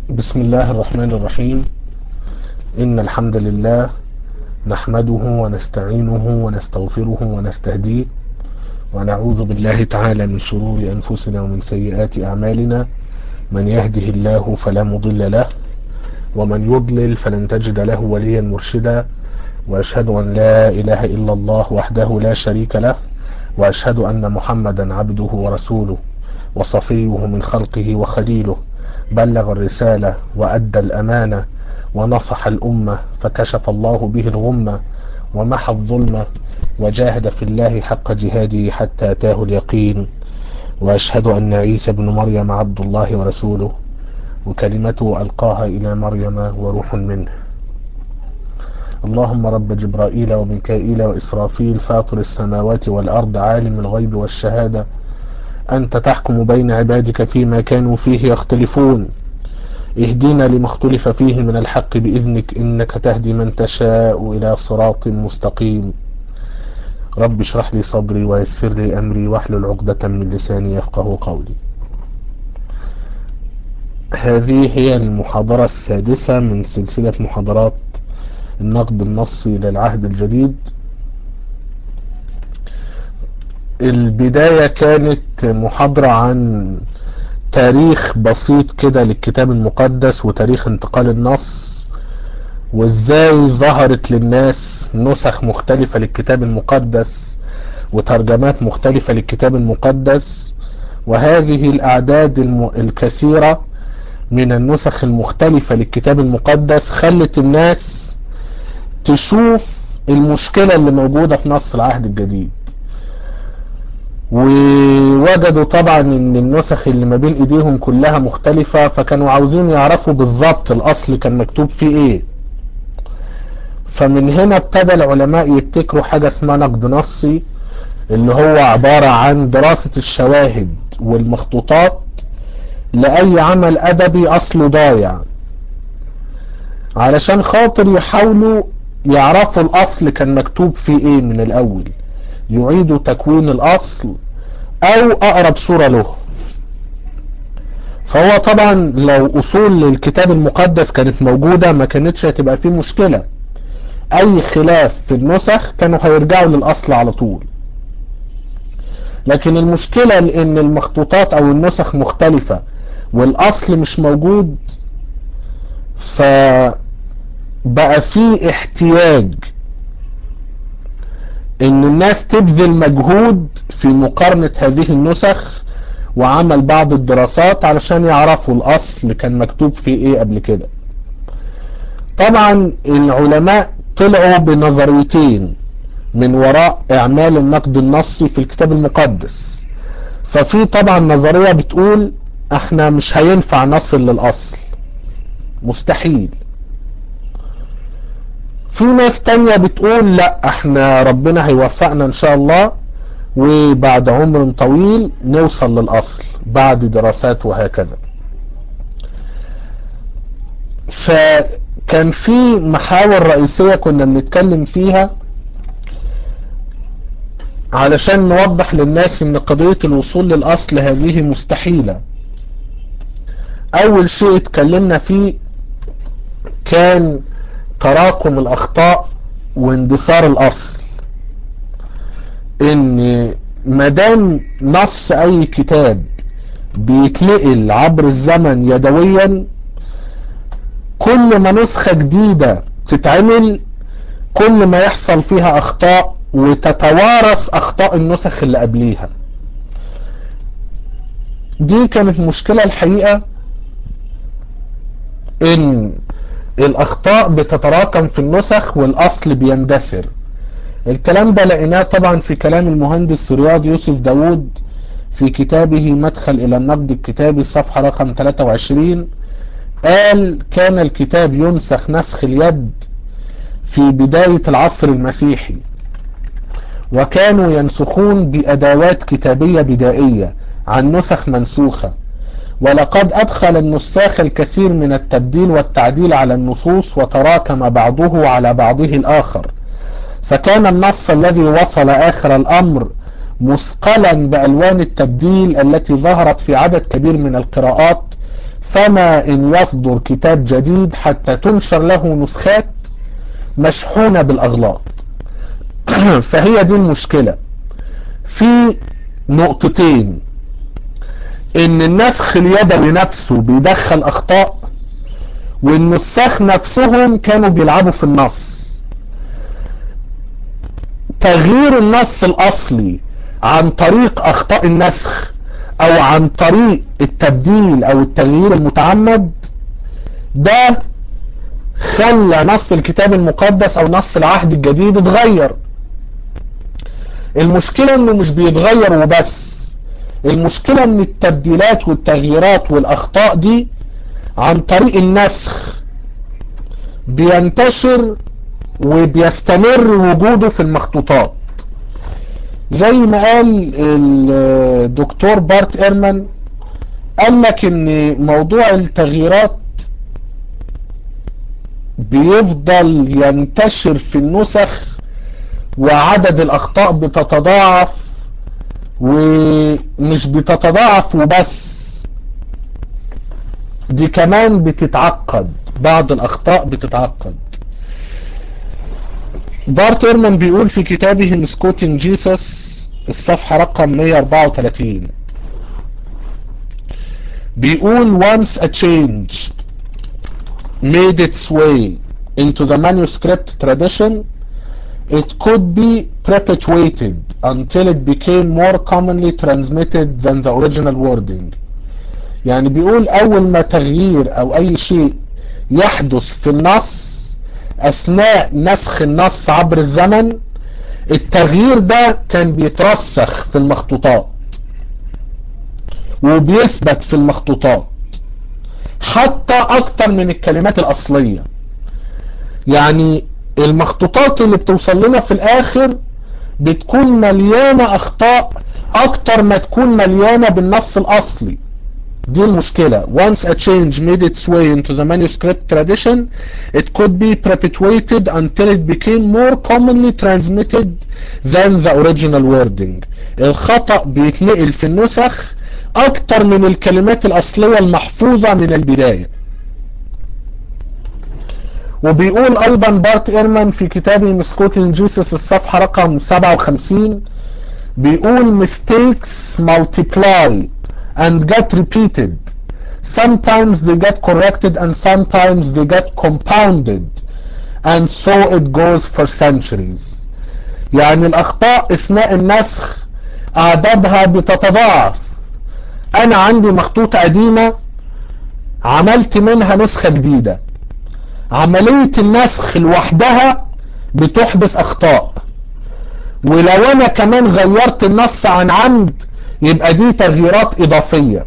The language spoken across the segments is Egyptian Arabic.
بسم الله الرحمن الرحيم إن الحمد لله نحمده ونستعينه ونستغفره ونستهديه ونعوذ بالله تعالى من شرور أنفسنا ومن سيئات أعمالنا من يهده الله فلا مضل له ومن يضلل فلن تجد له وليا مرشدا وأشهد أن لا إله إلا الله وحده لا شريك له وأشهد أن محمدا عبده ورسوله وصفيه من خلقه وخليله بلغ الرسالة وأدى الأمانة ونصح الأمة فكشف الله به الغمة ومحى الظلمة وجاهد في الله حق جهاده حتى أتاه اليقين وأشهد أن عيسى بن مريم عبد الله ورسوله وكلمته ألقاها إلى مريم وروح منه اللهم رب جبرائيل وميكائيل وإسرافيل فاطر السماوات والأرض عالم الغيب والشهادة أنت تحكم بين عبادك فيما كانوا فيه يختلفون اهدنا لما اختلف فيه من الحق بإذنك إنك تهدي من تشاء إلى صراط مستقيم رب اشرح لي صدري ويسر لي أمري واحلل عقدة من لساني يفقه قولي هذه هي المحاضرة السادسة من سلسلة محاضرات النقد النصي للعهد الجديد البداية كانت محاضرة عن تاريخ بسيط كده للكتاب المقدس وتاريخ انتقال النص وازاي ظهرت للناس نسخ مختلفة للكتاب المقدس وترجمات مختلفة للكتاب المقدس وهذه الأعداد الكثيرة من النسخ المختلفة للكتاب المقدس خلت الناس تشوف المشكلة اللي موجودة في نص العهد الجديد ووجدوا طبعا ان النسخ اللي ما بين ايديهم كلها مختلفة فكانوا عاوزين يعرفوا بالظبط الاصل كان مكتوب فيه ايه فمن هنا ابتدى العلماء يبتكروا حاجة اسمها نقد نصي اللي هو عبارة عن دراسة الشواهد والمخطوطات لأي عمل أدبي أصله ضايع علشان خاطر يحاولوا يعرفوا الأصل كان مكتوب فيه إيه من الأول يعيدوا تكوين الأصل أو أقرب صورة له فهو طبعا لو أصول للكتاب المقدس كانت موجودة ما كانتش هتبقى فيه مشكلة أي خلاف في النسخ كانوا هيرجعوا للأصل على طول لكن المشكلة لأن المخطوطات أو النسخ مختلفة والأصل مش موجود فبقى في احتياج ان الناس تبذل مجهود في مقارنة هذه النسخ وعمل بعض الدراسات علشان يعرفوا الاصل كان مكتوب فيه ايه قبل كده طبعا العلماء طلعوا بنظريتين من وراء اعمال النقد النصي في الكتاب المقدس ففي طبعا نظرية بتقول احنا مش هينفع نصل للاصل مستحيل في ناس تانية بتقول لا احنا ربنا هيوفقنا ان شاء الله وبعد عمر طويل نوصل للاصل بعد دراسات وهكذا فكان في محاور رئيسية كنا بنتكلم فيها علشان نوضح للناس ان قضية الوصول للاصل هذه مستحيلة اول شيء اتكلمنا فيه كان تراكم الاخطاء واندثار الاصل ان مدام نص اي كتاب بيتنقل عبر الزمن يدويا كل ما نسخة جديدة تتعمل كل ما يحصل فيها اخطاء وتتوارث اخطاء النسخ اللي قبليها دي كانت مشكلة الحقيقة ان الاخطاء بتتراكم في النسخ والاصل بيندثر الكلام ده لقيناه طبعا في كلام المهندس رياض يوسف داوود في كتابه مدخل الى النقد الكتابي صفحة رقم 23 قال كان الكتاب ينسخ نسخ اليد في بداية العصر المسيحي وكانوا ينسخون بأدوات كتابية بدائية عن نسخ منسوخة ولقد أدخل النساخ الكثير من التبديل والتعديل على النصوص وتراكم بعضه على بعضه الآخر فكان النص الذي وصل آخر الأمر مثقلا بألوان التبديل التي ظهرت في عدد كبير من القراءات فما إن يصدر كتاب جديد حتى تنشر له نسخات مشحونة بالأغلاط فهي دي المشكلة في نقطتين ان النسخ اليدوي نفسه بيدخل اخطاء والنساخ نفسهم كانوا بيلعبوا في النص تغيير النص الاصلي عن طريق اخطاء النسخ او عن طريق التبديل او التغيير المتعمد ده خلى نص الكتاب المقدس او نص العهد الجديد اتغير المشكلة انه مش بيتغير وبس المشكلة ان التبديلات والتغييرات والاخطاء دي عن طريق النسخ بينتشر وبيستمر وجوده في المخطوطات زي ما قال الدكتور بارت ايرمان قال لك ان موضوع التغييرات بيفضل ينتشر في النسخ وعدد الاخطاء بتتضاعف ومش بتتضاعف وبس دي كمان بتتعقد بعض الاخطاء بتتعقد بارت ايرمان بيقول في كتابه مسكوتين جيسس الصفحة رقم 134 بيقول once a change made its way into the manuscript tradition it could be perpetuated until it became more commonly transmitted than the original wording يعني بيقول اول ما تغيير او اي شيء يحدث في النص اثناء نسخ النص عبر الزمن التغيير ده كان بيترسخ في المخطوطات وبيثبت في المخطوطات حتى اكتر من الكلمات الاصلية يعني المخطوطات اللي بتوصل لنا في الاخر بتكون مليانة اخطاء اكتر ما تكون مليانة بالنص الاصلي دي المشكلة once a change made its way into the manuscript tradition it could be perpetuated until it became more commonly transmitted than the original wording الخطأ بيتنقل في النسخ اكتر من الكلمات الاصلية المحفوظة من البداية وبيقول ايضا بارت ايرمان في كتابه مسكوتين جيسس الصفحة رقم 57 بيقول mistakes multiply and get repeated sometimes they get corrected and sometimes they get compounded and so it goes for centuries يعني الاخطاء اثناء النسخ اعدادها بتتضاعف انا عندي مخطوطة قديمة عملت منها نسخة جديدة عملية النسخ لوحدها بتحدث اخطاء ولو انا كمان غيرت النص عن عمد يبقى دي تغييرات اضافية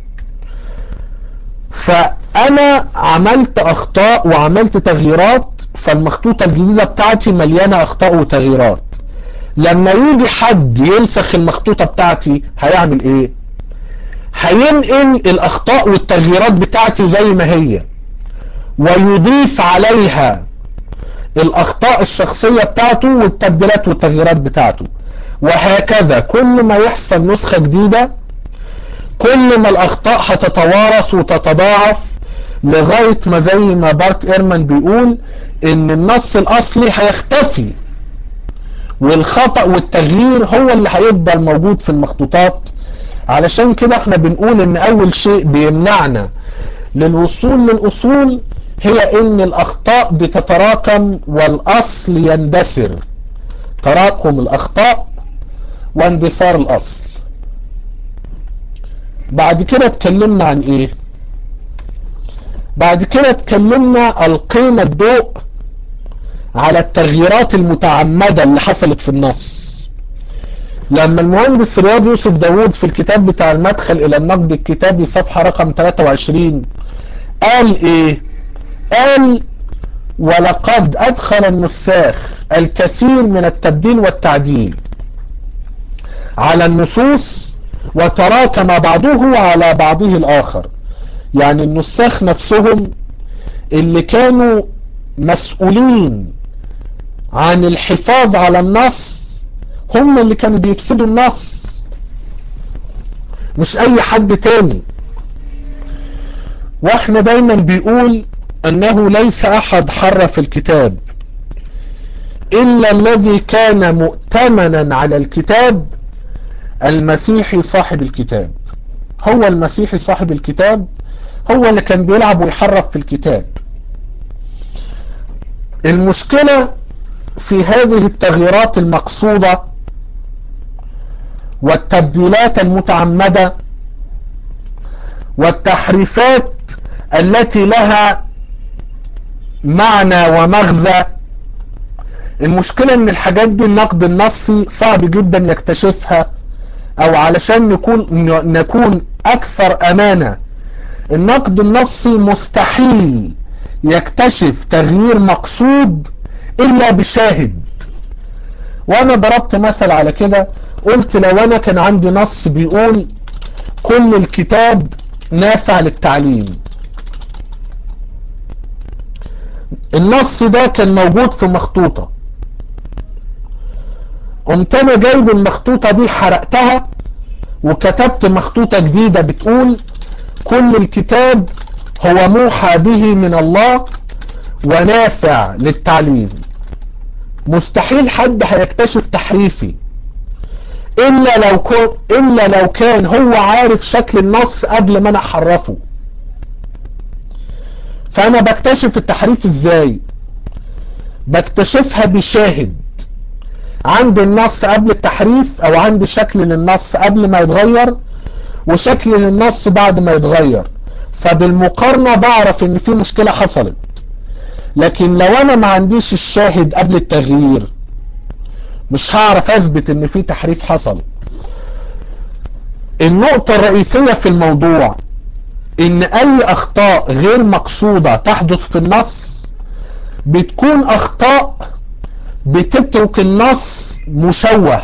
فانا عملت اخطاء وعملت تغييرات فالمخطوطة الجديدة بتاعتي مليانة اخطاء وتغييرات لما يجي حد ينسخ المخطوطة بتاعتي هيعمل ايه هينقل الاخطاء والتغييرات بتاعتي زي ما هي ويضيف عليها الاخطاء الشخصية بتاعته والتبديلات والتغييرات بتاعته وهكذا كل ما يحصل نسخة جديدة كل ما الاخطاء هتتوارث وتتضاعف لغاية ما زي ما بارت ايرمان بيقول ان النص الاصلي هيختفي والخطأ والتغيير هو اللي هيفضل موجود في المخطوطات علشان كده احنا بنقول ان اول شيء بيمنعنا للوصول للاصول هي ان الاخطاء بتتراكم والاصل يندثر تراكم الاخطاء واندثار الاصل بعد كده اتكلمنا عن ايه بعد كده اتكلمنا القينا الضوء على التغييرات المتعمدة اللي حصلت في النص لما المهندس رياض يوسف داوود في الكتاب بتاع المدخل الى النقد الكتابي صفحة رقم 23 قال ايه قال ولقد ادخل النساخ الكثير من التبديل والتعديل على النصوص وتراكم بعضه على بعضه الاخر يعني النساخ نفسهم اللي كانوا مسؤولين عن الحفاظ على النص هم اللي كانوا بيفسدوا النص مش اي حد تاني واحنا دايما بيقول انه ليس احد حرف الكتاب الا الذي كان مؤتمنا على الكتاب المسيحي صاحب الكتاب هو المسيحي صاحب الكتاب هو اللي كان بيلعب ويحرف في الكتاب المشكلة في هذه التغييرات المقصودة والتبديلات المتعمدة والتحريفات التي لها معنى ومغزى المشكلة ان الحاجات دي النقد النصي صعب جدا يكتشفها او علشان نكون نكون اكثر امانة النقد النصي مستحيل يكتشف تغيير مقصود الا بشاهد وانا ضربت مثل على كده قلت لو انا كان عندي نص بيقول كل الكتاب نافع للتعليم النص ده كان موجود في مخطوطة قمت انا جايب المخطوطة دي حرقتها وكتبت مخطوطة جديدة بتقول كل الكتاب هو موحى به من الله ونافع للتعليم مستحيل حد هيكتشف تحريفي الا لو كن الا لو كان هو عارف شكل النص قبل ما انا احرفه فانا بكتشف التحريف ازاي بكتشفها بشاهد عندي النص قبل التحريف او عندي شكل للنص قبل ما يتغير وشكل للنص بعد ما يتغير فبالمقارنة بعرف ان في مشكلة حصلت لكن لو انا ما عنديش الشاهد قبل التغيير مش هعرف اثبت ان في تحريف حصل النقطة الرئيسية في الموضوع ان اي اخطاء غير مقصودة تحدث في النص بتكون اخطاء بتترك النص مشوه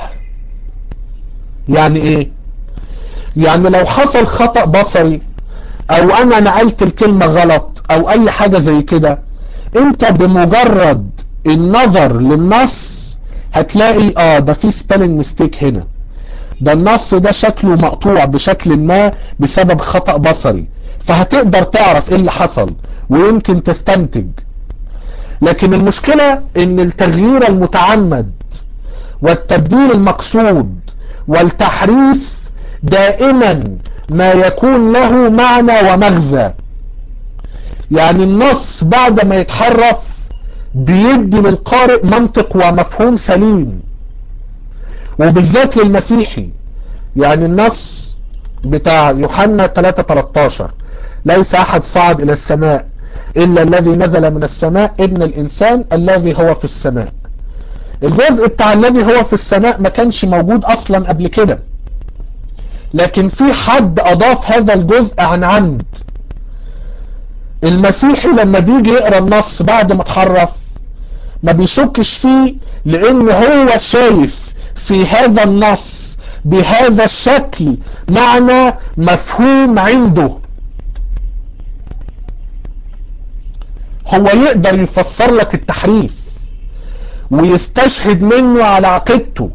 يعني ايه يعني لو حصل خطأ بصري او انا نقلت الكلمة غلط او اي حاجة زي كده انت بمجرد النظر للنص هتلاقي اه ده في سبيلنج ميستيك هنا ده النص ده شكله مقطوع بشكل ما بسبب خطأ بصري فهتقدر تعرف ايه اللي حصل ويمكن تستنتج لكن المشكلة ان التغيير المتعمد والتبديل المقصود والتحريف دائما ما يكون له معنى ومغزى يعني النص بعد ما يتحرف بيدي للقارئ منطق ومفهوم سليم وبالذات للمسيحي يعني النص بتاع يوحنا 3:13 ليس احد صعد الى السماء الا الذي نزل من السماء ابن الانسان الذي هو في السماء الجزء بتاع الذي هو في السماء ما كانش موجود اصلا قبل كده لكن في حد اضاف هذا الجزء عن عمد المسيحي لما بيجي يقرا النص بعد ما اتحرف ما بيشكش فيه لان هو شايف في هذا النص بهذا الشكل معنى مفهوم عنده هو يقدر يفسر لك التحريف ويستشهد منه على عقيدته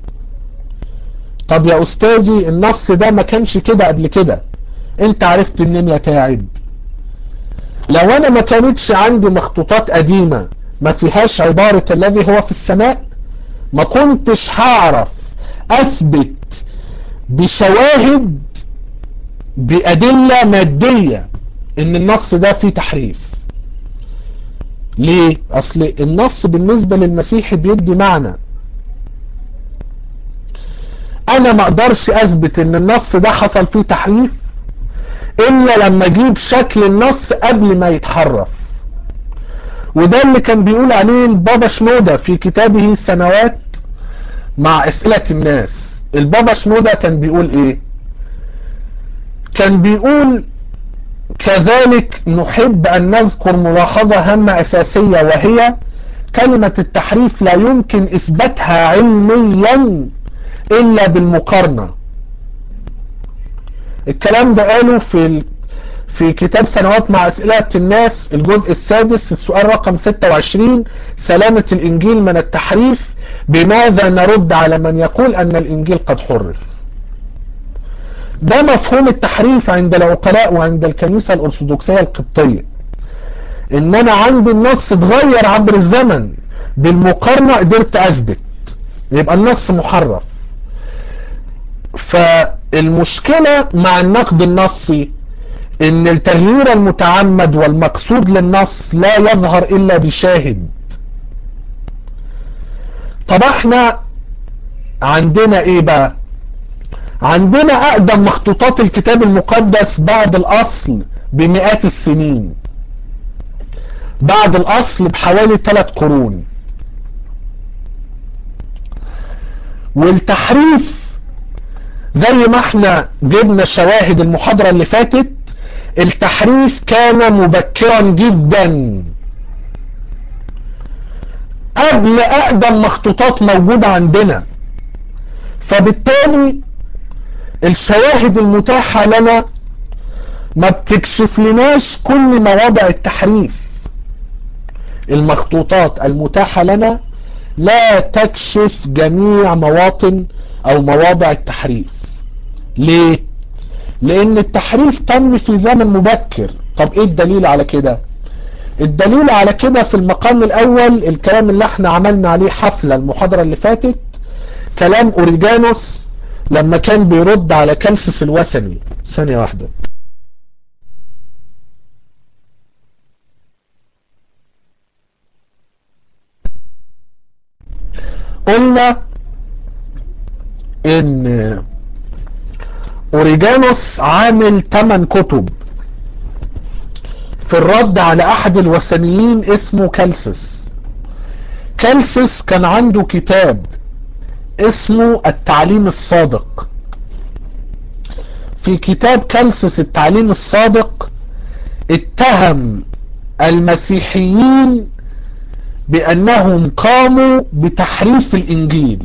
طب يا استاذي النص ده ما كانش كده قبل كده انت عرفت منين يا تاعب لو انا ما كانتش عندي مخطوطات قديمة ما فيهاش عبارة الذي هو في السماء ما كنتش هعرف اثبت بشواهد بادلة مادية ان النص ده فيه تحريف ليه اصل النص بالنسبة للمسيحي بيدي معنى انا ما اقدرش اثبت ان النص ده حصل فيه تحريف الا لما اجيب شكل النص قبل ما يتحرف وده اللي كان بيقول عليه البابا شنودة في كتابه سنوات مع اسئلة الناس البابا شنودة كان بيقول ايه كان بيقول كذلك نحب ان نذكر ملاحظة هامة اساسية وهي كلمة التحريف لا يمكن اثباتها علميا الا بالمقارنة الكلام ده قاله في في كتاب سنوات مع اسئلة الناس الجزء السادس السؤال رقم 26 سلامة الانجيل من التحريف بماذا نرد على من يقول ان الانجيل قد حرف ده مفهوم التحريف عند العقلاء وعند الكنيسة الأرثوذكسية القبطية ان انا عندي النص اتغير عبر الزمن بالمقارنة قدرت اثبت يبقى النص محرف فالمشكلة مع النقد النصي ان التغيير المتعمد والمقصود للنص لا يظهر الا بشاهد طب احنا عندنا ايه بقى عندنا اقدم مخطوطات الكتاب المقدس بعد الاصل بمئات السنين بعد الاصل بحوالي ثلاث قرون والتحريف زي ما احنا جبنا شواهد المحاضرة اللي فاتت التحريف كان مبكرا جدا قبل اقدم مخطوطات موجودة عندنا فبالتالي الشواهد المتاحة لنا ما بتكشف لناش كل مواضع التحريف المخطوطات المتاحة لنا لا تكشف جميع مواطن او مواضع التحريف ليه لان التحريف تم في زمن مبكر طب ايه الدليل على كده الدليل على كده في المقام الاول الكلام اللي احنا عملنا عليه حفلة المحاضرة اللي فاتت كلام اوريجانوس لما كان بيرد على كالسس الوثني ثانية واحدة قلنا ان اوريجانوس عامل 8 كتب في الرد على احد الوثنيين اسمه كالسس كالسس كان عنده كتاب اسمه التعليم الصادق في كتاب كالسس التعليم الصادق اتهم المسيحيين بانهم قاموا بتحريف الانجيل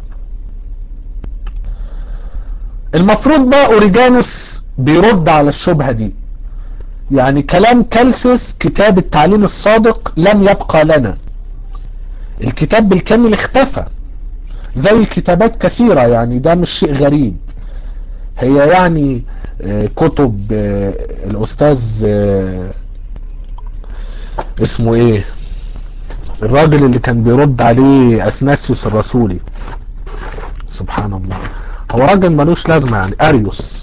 المفروض بقى اوريجانوس بيرد على الشبهة دي يعني كلام كالسس كتاب التعليم الصادق لم يبقى لنا الكتاب بالكامل اختفى زي كتابات كثيرة يعني ده مش شيء غريب هي يعني كتب الاستاذ اسمه ايه الراجل اللي كان بيرد عليه اثناسيوس الرسولي سبحان الله هو راجل ملوش لازمة يعني اريوس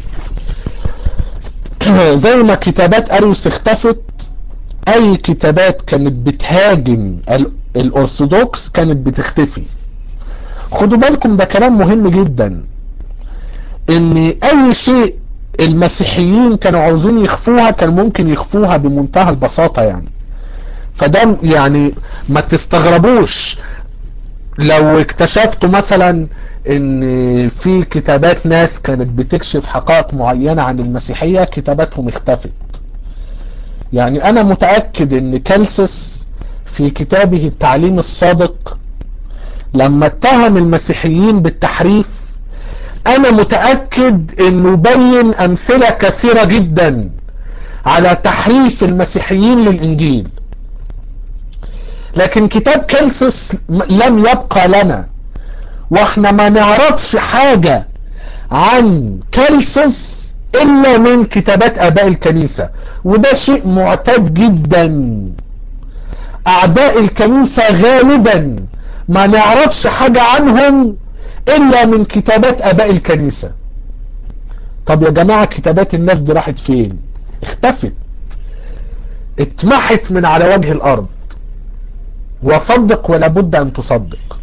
زي ما كتابات اريوس اختفت اي كتابات كانت بتهاجم الارثوذكس كانت بتختفي خدوا بالكم ده كلام مهم جدا ان اي شيء المسيحيين كانوا عاوزين يخفوها كان ممكن يخفوها بمنتهى البساطة يعني فده يعني ما تستغربوش لو اكتشفتوا مثلا ان في كتابات ناس كانت بتكشف حقائق معينة عن المسيحية كتاباتهم اختفت يعني انا متأكد ان كالسس في كتابه التعليم الصادق لما اتهم المسيحيين بالتحريف انا متأكد انه بين امثلة كثيرة جدا على تحريف المسيحيين للانجيل لكن كتاب كالسس لم يبقى لنا واحنا ما نعرفش حاجة عن كالسس الا من كتابات اباء الكنيسة وده شيء معتاد جدا اعداء الكنيسة غالبا ما نعرفش حاجة عنهم الا من كتابات اباء الكنيسة طب يا جماعة كتابات الناس دي راحت فين اختفت اتمحت من على وجه الارض وصدق ولا بد ان تصدق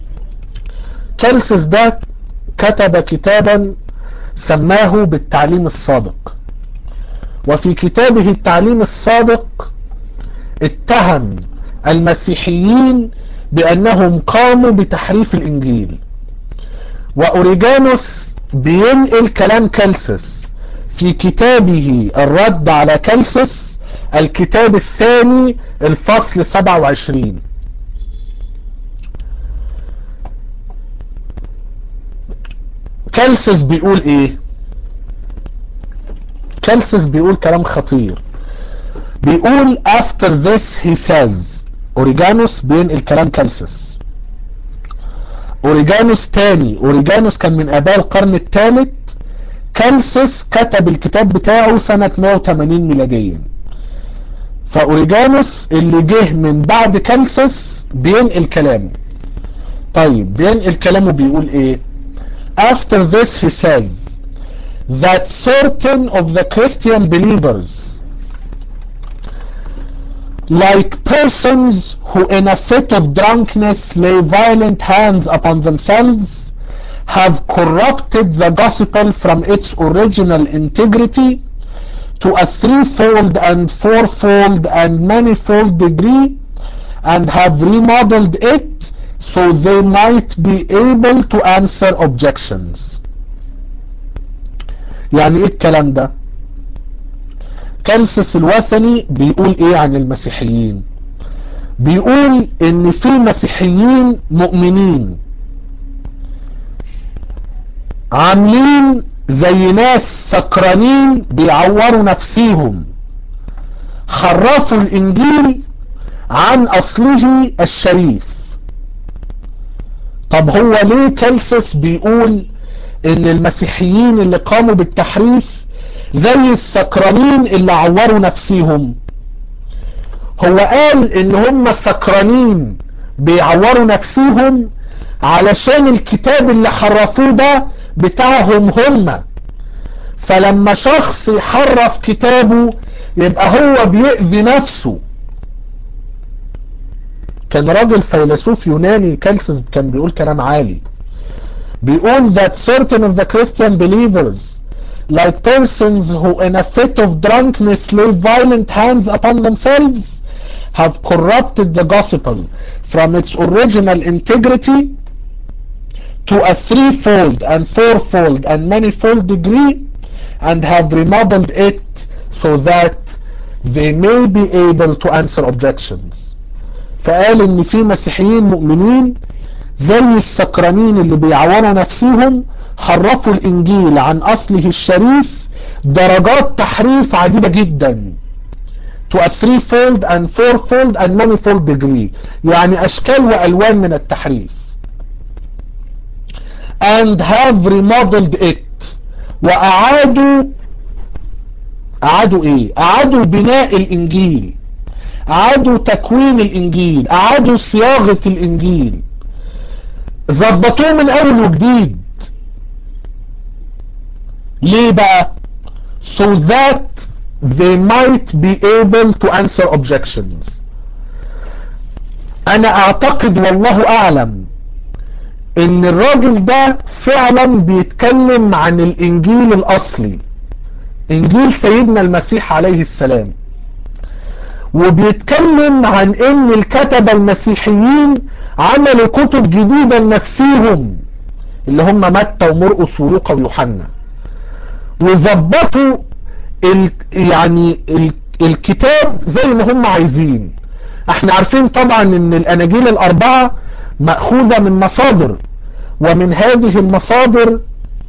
كالسس ده كتب كتابا سماه بالتعليم الصادق وفي كتابه التعليم الصادق اتهم المسيحيين بانهم قاموا بتحريف الانجيل واوريجانوس بينقل كلام كالسس في كتابه الرد على كالسس الكتاب الثاني الفصل 27 كالسس بيقول ايه كالسس بيقول كلام خطير بيقول after this he says اوريجانوس بينقل كلام كالسس اوريجانوس تاني اوريجانوس كان من اباء القرن الثالث كالسس كتب الكتاب بتاعه سنة 180 ميلاديا فاوريجانوس اللي جه من بعد كالسس بينقل كلامه طيب بينقل كلامه بيقول ايه after this he says that certain of the Christian believers like persons who in a fit of drunkenness lay violent hands upon themselves have corrupted the gospel from its original integrity to a threefold and fourfold and manifold degree and have remodeled it so they might be able to answer objections يعني ايه الكلام ده كالسس الوثني بيقول ايه عن المسيحيين بيقول ان في مسيحيين مؤمنين عاملين زي ناس سكرانين بيعوروا نفسيهم حرفوا الانجيل عن اصله الشريف طب هو ليه كالسس بيقول ان المسيحيين اللي قاموا بالتحريف زي السكرانين اللي عوروا نفسيهم هو قال ان هم سكرانين بيعوروا نفسيهم علشان الكتاب اللي حرفوه ده بتاعهم هم فلما شخص يحرف كتابه يبقى هو بيأذي نفسه كان راجل فيلسوف يوناني كالسس كان بيقول كلام عالي بيقول that certain of the Christian believers like persons who in a fit of drunkenness lay violent hands upon themselves have corrupted the gospel from its original integrity to a threefold and fourfold and manifold degree and have remodeled it so that they may be able to answer objections فقال ان في مسيحيين مؤمنين زي السكرانين اللي بيعوروا نفسهم حرفوا الانجيل عن اصله الشريف درجات تحريف عديدة جدا to a threefold and fourfold and manifold degree يعني اشكال والوان من التحريف and have remodeled it واعادوا اعادوا ايه اعادوا بناء الانجيل اعادوا تكوين الانجيل اعادوا صياغة الانجيل ظبطوه من اول وجديد ليه بقى so that they might be able to answer objections انا اعتقد والله اعلم ان الراجل ده فعلا بيتكلم عن الانجيل الاصلي انجيل سيدنا المسيح عليه السلام وبيتكلم عن ان الكتبة المسيحيين عملوا كتب جديدة لنفسيهم اللي هم متى ومرقس ولوقا ويوحنا وظبطوا ال يعني ال الكتاب زي ما هم عايزين احنا عارفين طبعا ان الاناجيل الاربعة مأخوذة من مصادر ومن هذه المصادر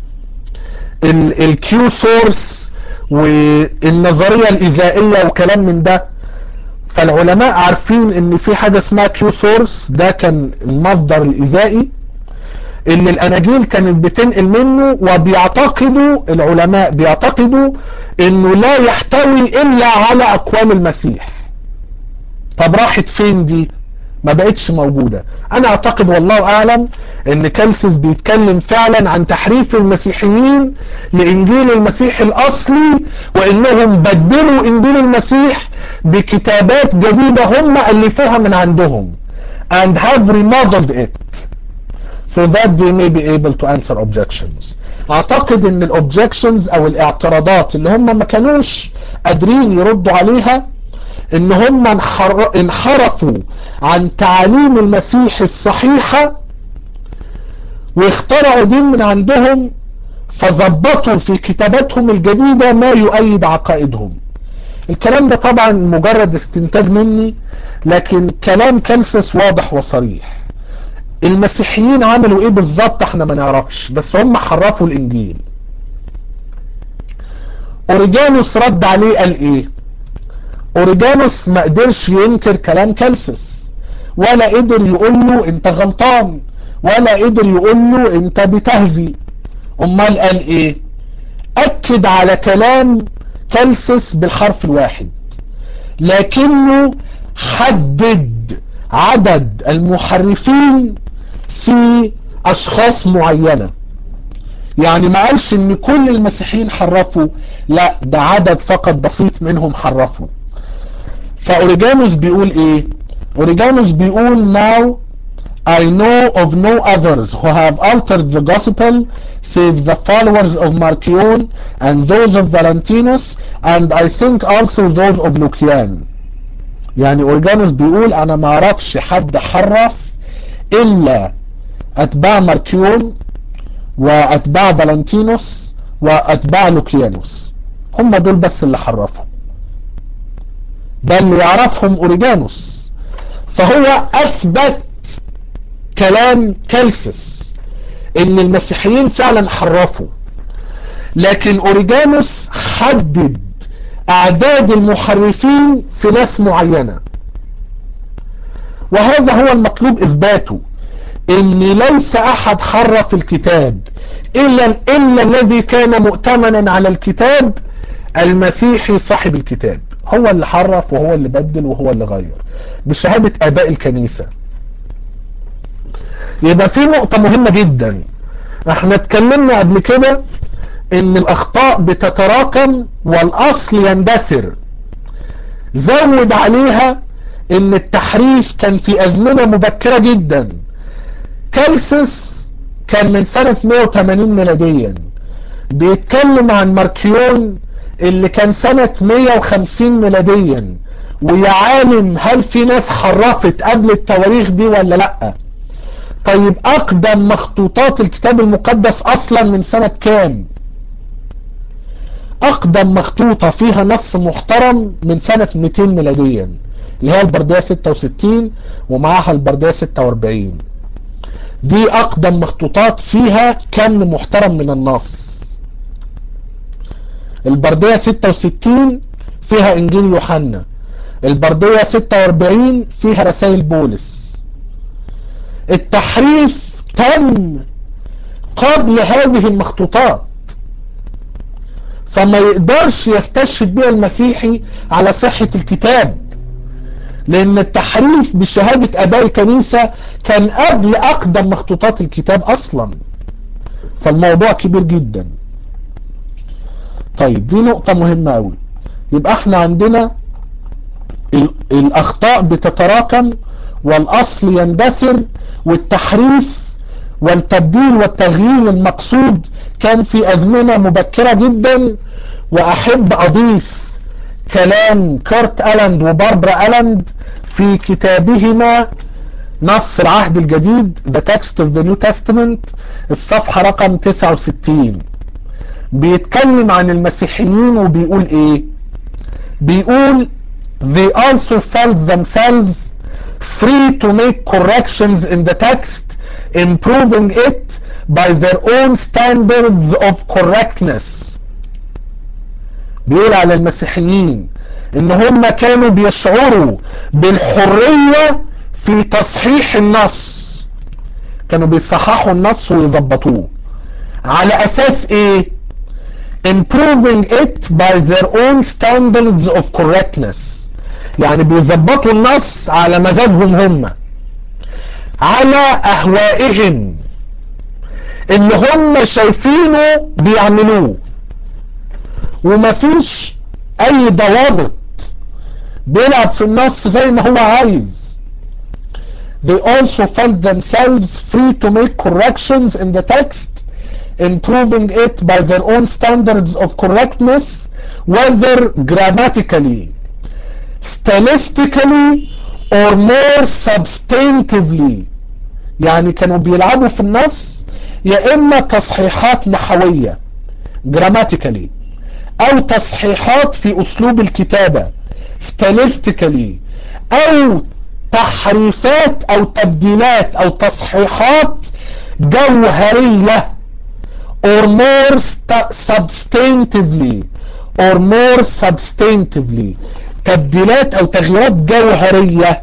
الكيو سورس والنظرية الإذائية وكلام من ده فالعلماء عارفين ان في حاجة اسمها كيو سورس ده كان المصدر الإذائي اللي الأناجيل كانت بتنقل منه وبيعتقدوا العلماء بيعتقدوا انه لا يحتوي الا على اقوال المسيح طب راحت فين دي ما بقتش موجودة انا اعتقد والله اعلم ان كالسس بيتكلم فعلا عن تحريف المسيحيين لانجيل المسيح الاصلي وانهم بدلوا انجيل المسيح بكتابات جديدة هم الفوها من عندهم and have remodeled it so that they may be able to answer objections اعتقد ان الاوبجكشنز او الاعتراضات اللي هم ما كانوش قادرين يردوا عليها ان هم انحرفوا عن تعاليم المسيح الصحيحة واخترعوا دين من عندهم فظبطوا في كتاباتهم الجديدة ما يؤيد عقائدهم الكلام ده طبعا مجرد استنتاج مني لكن كلام كالسس واضح وصريح المسيحيين عملوا ايه بالظبط احنا ما نعرفش بس هم حرفوا الانجيل اوريجانوس رد عليه قال ايه اوريجانوس ما قدرش ينكر كلام كالسس ولا قدر يقول له انت غلطان ولا قدر يقول له انت بتهزي امال قال ايه اكد على كلام كالسس بالحرف الواحد لكنه حدد عدد المحرفين في اشخاص معينة يعني ما قالش ان كل المسيحيين حرفوا لا ده عدد فقط بسيط منهم حرفوا فاوريجانوس بيقول ايه اوريجانوس بيقول now I know of no others who have altered the gospel save the followers of Marcion and those of Valentinus and I think also those of Lucian يعني اورجانوس بيقول انا ما اعرفش حد حرف الا اتباع ماركيون واتباع فالنتينوس واتباع لوكيانوس هم دول بس اللي حرفوا ده اللي يعرفهم اوريجانوس فهو اثبت كلام كالسس ان المسيحيين فعلا حرفوا لكن اوريجانوس حدد اعداد المحرفين في ناس معينة وهذا هو المطلوب اثباته ان ليس احد حرف الكتاب الا, إلا الذي كان مؤتمنا على الكتاب المسيحي صاحب الكتاب هو اللي حرف وهو اللي بدل وهو اللي غير بشهادة اباء الكنيسة يبقى في نقطة مهمة جدا احنا اتكلمنا قبل كده ان الاخطاء بتتراكم والاصل يندثر زود عليها ان التحريف كان في ازمنة مبكرة جدا كالسس كان من سنة 180 ميلاديا بيتكلم عن ماركيون اللي كان سنة 150 ميلاديا ويا عالم هل في ناس حرفت قبل التواريخ دي ولا لأ طيب اقدم مخطوطات الكتاب المقدس اصلا من سنة كام اقدم مخطوطة فيها نص محترم من سنة 200 ميلاديا اللي هي البردية 66 ومعاها البردية 46 دي اقدم مخطوطات فيها كم محترم من النص البردية 66 فيها انجيل يوحنا البردية 46 فيها رسائل بولس التحريف تم قبل هذه المخطوطات فما يقدرش يستشهد بها المسيحي على صحة الكتاب لان التحريف بشهادة اباء الكنيسة كان قبل اقدم مخطوطات الكتاب اصلا فالموضوع كبير جدا طيب دي نقطة مهمة اوي يبقى احنا عندنا الاخطاء بتتراكم والاصل يندثر والتحريف والتبديل والتغيير المقصود كان في ازمنة مبكرة جدا واحب اضيف كلام كارت ألاند وباربرا ألاند في كتابهما نص العهد الجديد The Text of the New Testament الصفحة رقم 69 بيتكلم عن المسيحيين وبيقول ايه بيقول they also felt themselves free to make corrections in the text improving it by their own standards of correctness بيقول على المسيحيين ان هم كانوا بيشعروا بالحرية في تصحيح النص كانوا بيصححوا النص ويظبطوه على اساس ايه improving it by their own standards of correctness يعني بيظبطوا النص على مزاجهم هم على اهوائهم اللي هم شايفينه بيعملوه ومفيش اي ضوابط بيلعب في النص زي ما هو عايز they also felt themselves free to make corrections in the text improving it by their own standards of correctness whether grammatically stylistically or more substantively يعني كانوا بيلعبوا في النص يا اما تصحيحات نحوية grammatically او تصحيحات في اسلوب الكتابة stylistically او تحريفات او تبديلات او تصحيحات جوهرية or more substantively or more substantively تبديلات او تغييرات جوهرية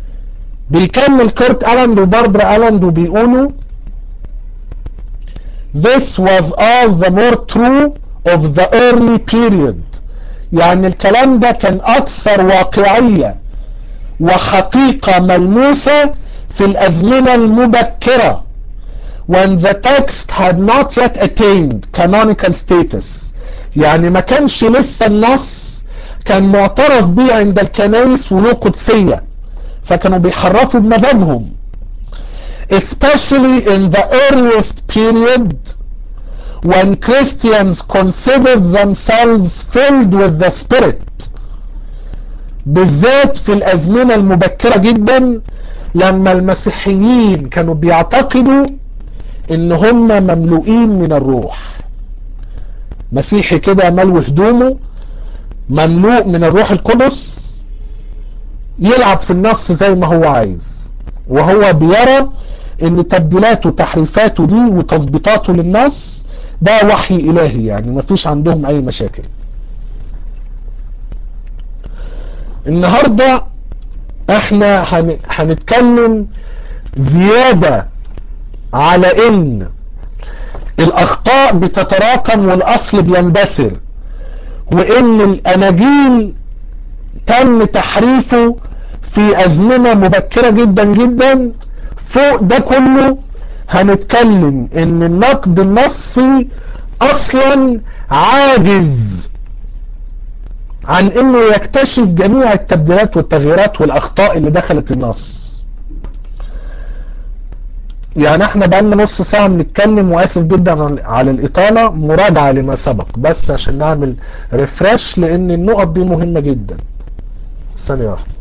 بيكمل كورت ألاند وباربرا ألاند وبيقولوا this was all the more true of the early period يعني الكلام ده كان أكثر واقعية وحقيقة ملموسة في الأزمنة المبكرة when the text had not yet attained canonical status يعني ما كانش لسه النص كان معترف به عند الكنائس وله قدسية فكانوا بيحرفوا بمذهبهم especially in the earliest period when Christians considered themselves filled with the Spirit بالذات في الأزمنة المبكرة جدا لما المسيحيين كانوا بيعتقدوا ان هم مملوئين من الروح مسيحي كده ملو هدومه مملوء من الروح القدس يلعب في النص زي ما هو عايز وهو بيرى ان تبديلاته وتحريفاته دي وتظبيطاته للنص ده وحي الهي يعني مفيش عندهم اي مشاكل النهاردة احنا هنتكلم زيادة على ان الاخطاء بتتراكم والاصل بيندثر وان الاناجيل تم تحريفه في ازمنة مبكرة جدا جدا فوق ده كله هنتكلم ان النقد النصي اصلا عاجز عن انه يكتشف جميع التبديلات والتغييرات والاخطاء اللي دخلت النص يعني احنا بقالنا نص ساعة بنتكلم واسف جدا على الاطالة مراجعة لما سبق بس عشان نعمل ريفرش لان النقط دي مهمة جدا ثانية واحدة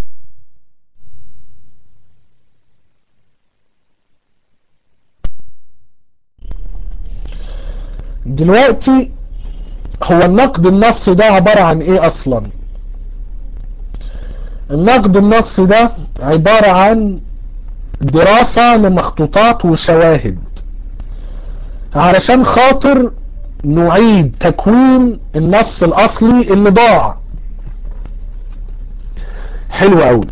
دلوقتي هو النقد النصي ده عبارة عن ايه اصلا النقد النصي ده عبارة عن دراسة لمخطوطات وشواهد علشان خاطر نعيد تكوين النص الاصلي اللي ضاع حلو قوي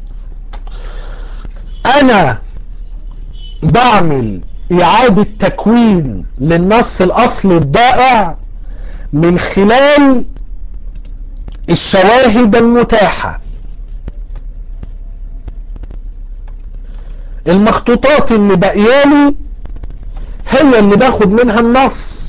انا بعمل اعادة تكوين للنص الاصلي الضائع من خلال الشواهد المتاحة المخطوطات اللي بقيالي هي اللي باخد منها النص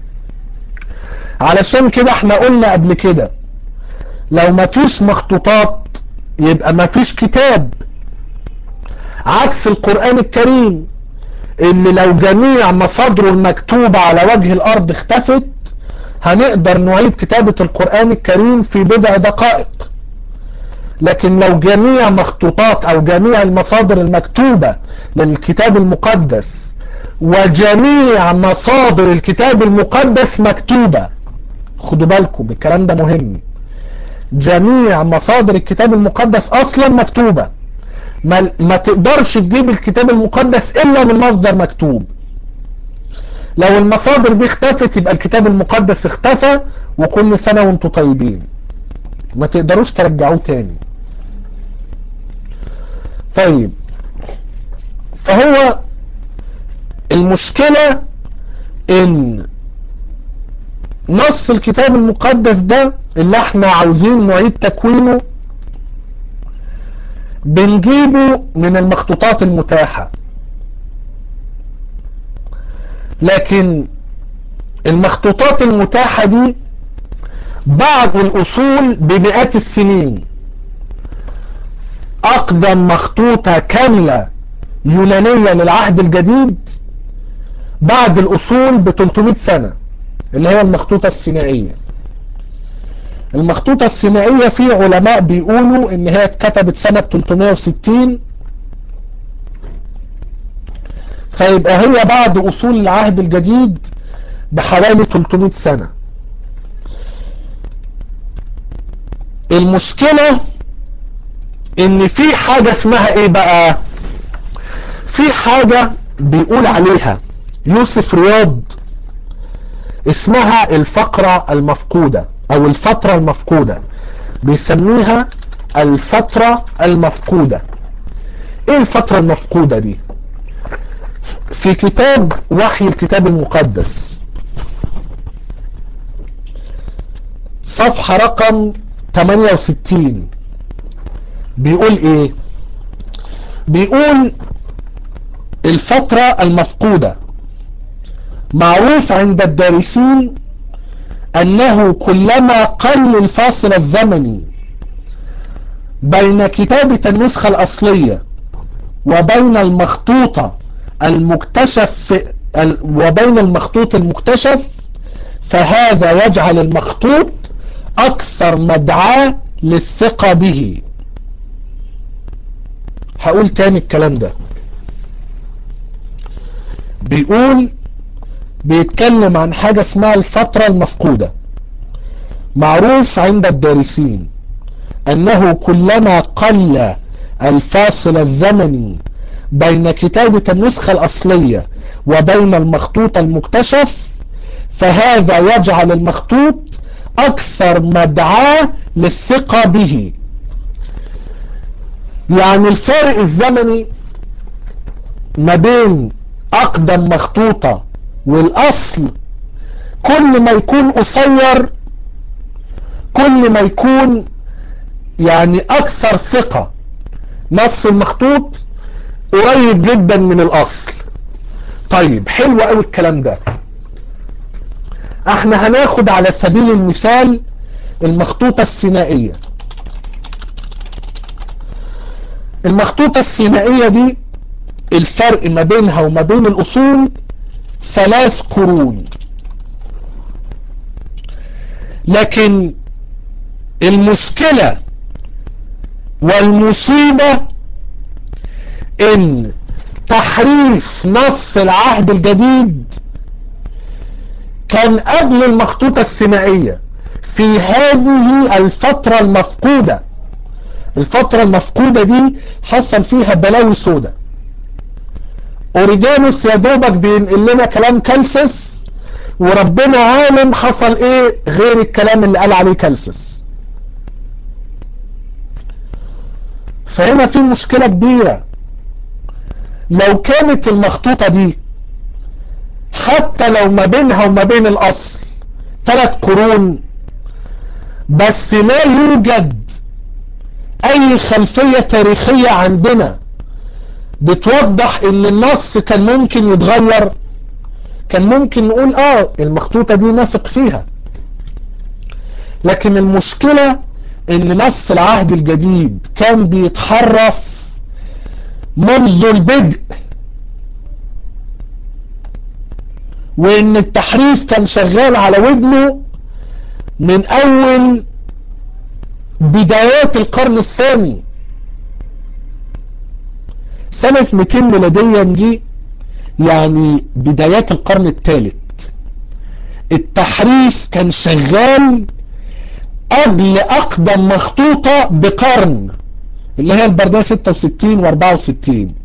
علشان كده احنا قلنا قبل كده لو مفيش مخطوطات يبقى مفيش كتاب عكس القرآن الكريم اللي لو جميع مصادره المكتوبة على وجه الارض اختفت هنقدر نعيد كتابة القرآن الكريم في بضع دقائق لكن لو جميع مخطوطات او جميع المصادر المكتوبة للكتاب المقدس وجميع مصادر الكتاب المقدس مكتوبة خدوا بالكم الكلام ده مهم جميع مصادر الكتاب المقدس اصلا مكتوبة ما, ما تقدرش تجيب الكتاب المقدس الا من مصدر مكتوب لو المصادر دي اختفت يبقى الكتاب المقدس اختفى وكل سنة وانتم طيبين ما تقدروش ترجعوه تاني طيب فهو المشكلة ان نص الكتاب المقدس ده اللي احنا عاوزين نعيد تكوينه بنجيبه من المخطوطات المتاحة لكن المخطوطات المتاحة دي بعض الأصول بمئات السنين أقدم مخطوطة كاملة يونانية للعهد الجديد بعد الأصول ب 300 سنة اللي هي المخطوطة السينائية المخطوطة السينائية في علماء بيقولوا ان هي اتكتبت سنة 360 فيبقى هي بعد اصول العهد الجديد بحوالي 300 سنة المشكلة ان في حاجة اسمها ايه بقى في حاجة بيقول عليها يوسف رياض اسمها الفقرة المفقودة او الفترة المفقودة بيسميها الفترة المفقودة ايه الفترة المفقودة دي في كتاب وحي الكتاب المقدس صفحة رقم 68 بيقول ايه بيقول الفترة المفقودة معروف عند الدارسين انه كلما قل الفاصل الزمني بين كتابة النسخة الاصلية وبين المخطوطة المكتشف وبين المخطوط المكتشف فهذا يجعل المخطوط اكثر مدعاة للثقة به هقول تاني الكلام ده بيقول بيتكلم عن حاجة اسمها الفترة المفقودة معروف عند الدارسين انه كلما قل الفاصل الزمني بين كتابة النسخة الاصلية وبين المخطوط المكتشف فهذا يجعل المخطوط اكثر مدعاة للثقة به يعني الفارق الزمني ما بين اقدم مخطوطة والاصل كل ما يكون قصير كل ما يكون يعني اكثر ثقة نص المخطوط قريب جدا من الاصل طيب حلو قوي الكلام ده احنا هناخد على سبيل المثال المخطوطة السينائية المخطوطة السينائية دي الفرق ما بينها وما بين الاصول ثلاث قرون لكن المشكلة والمصيبة ان تحريف نص العهد الجديد كان قبل المخطوطة السينائية في هذه الفترة المفقودة الفترة المفقودة دي حصل فيها بلاوي سودة اوريجانوس يا دوبك بينقل لنا كلام كالسس وربنا عالم حصل ايه غير الكلام اللي قال عليه كالسس فهنا في مشكلة كبيرة لو كانت المخطوطة دي حتى لو ما بينها وما بين الاصل ثلاث قرون بس لا يوجد اي خلفية تاريخية عندنا بتوضح ان النص كان ممكن يتغير كان ممكن نقول اه المخطوطة دي نثق فيها لكن المشكلة ان نص العهد الجديد كان بيتحرف منذ البدء وان التحريف كان شغال على ودنه من اول بدايات القرن الثاني سنة 200 ميلاديا دي يعني بدايات القرن الثالث التحريف كان شغال قبل اقدم مخطوطة بقرن اللي هي البردية 66 و 64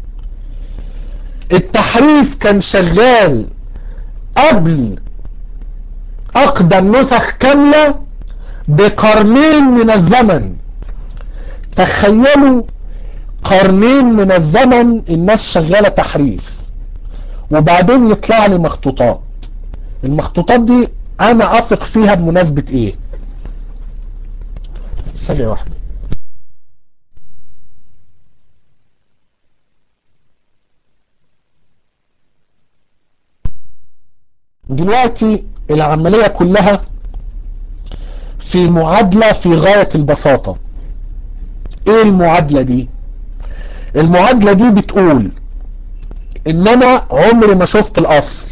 التحريف كان شغال قبل اقدم نسخ كاملة بقرنين من الزمن تخيلوا قرنين من الزمن الناس شغالة تحريف وبعدين يطلع لي مخطوطات المخطوطات دي انا اثق فيها بمناسبة ايه ثانية واحدة دلوقتي العملية كلها في معادلة في غاية البساطة ايه المعادلة دي المعادلة دي بتقول ان انا عمري ما شفت الاصل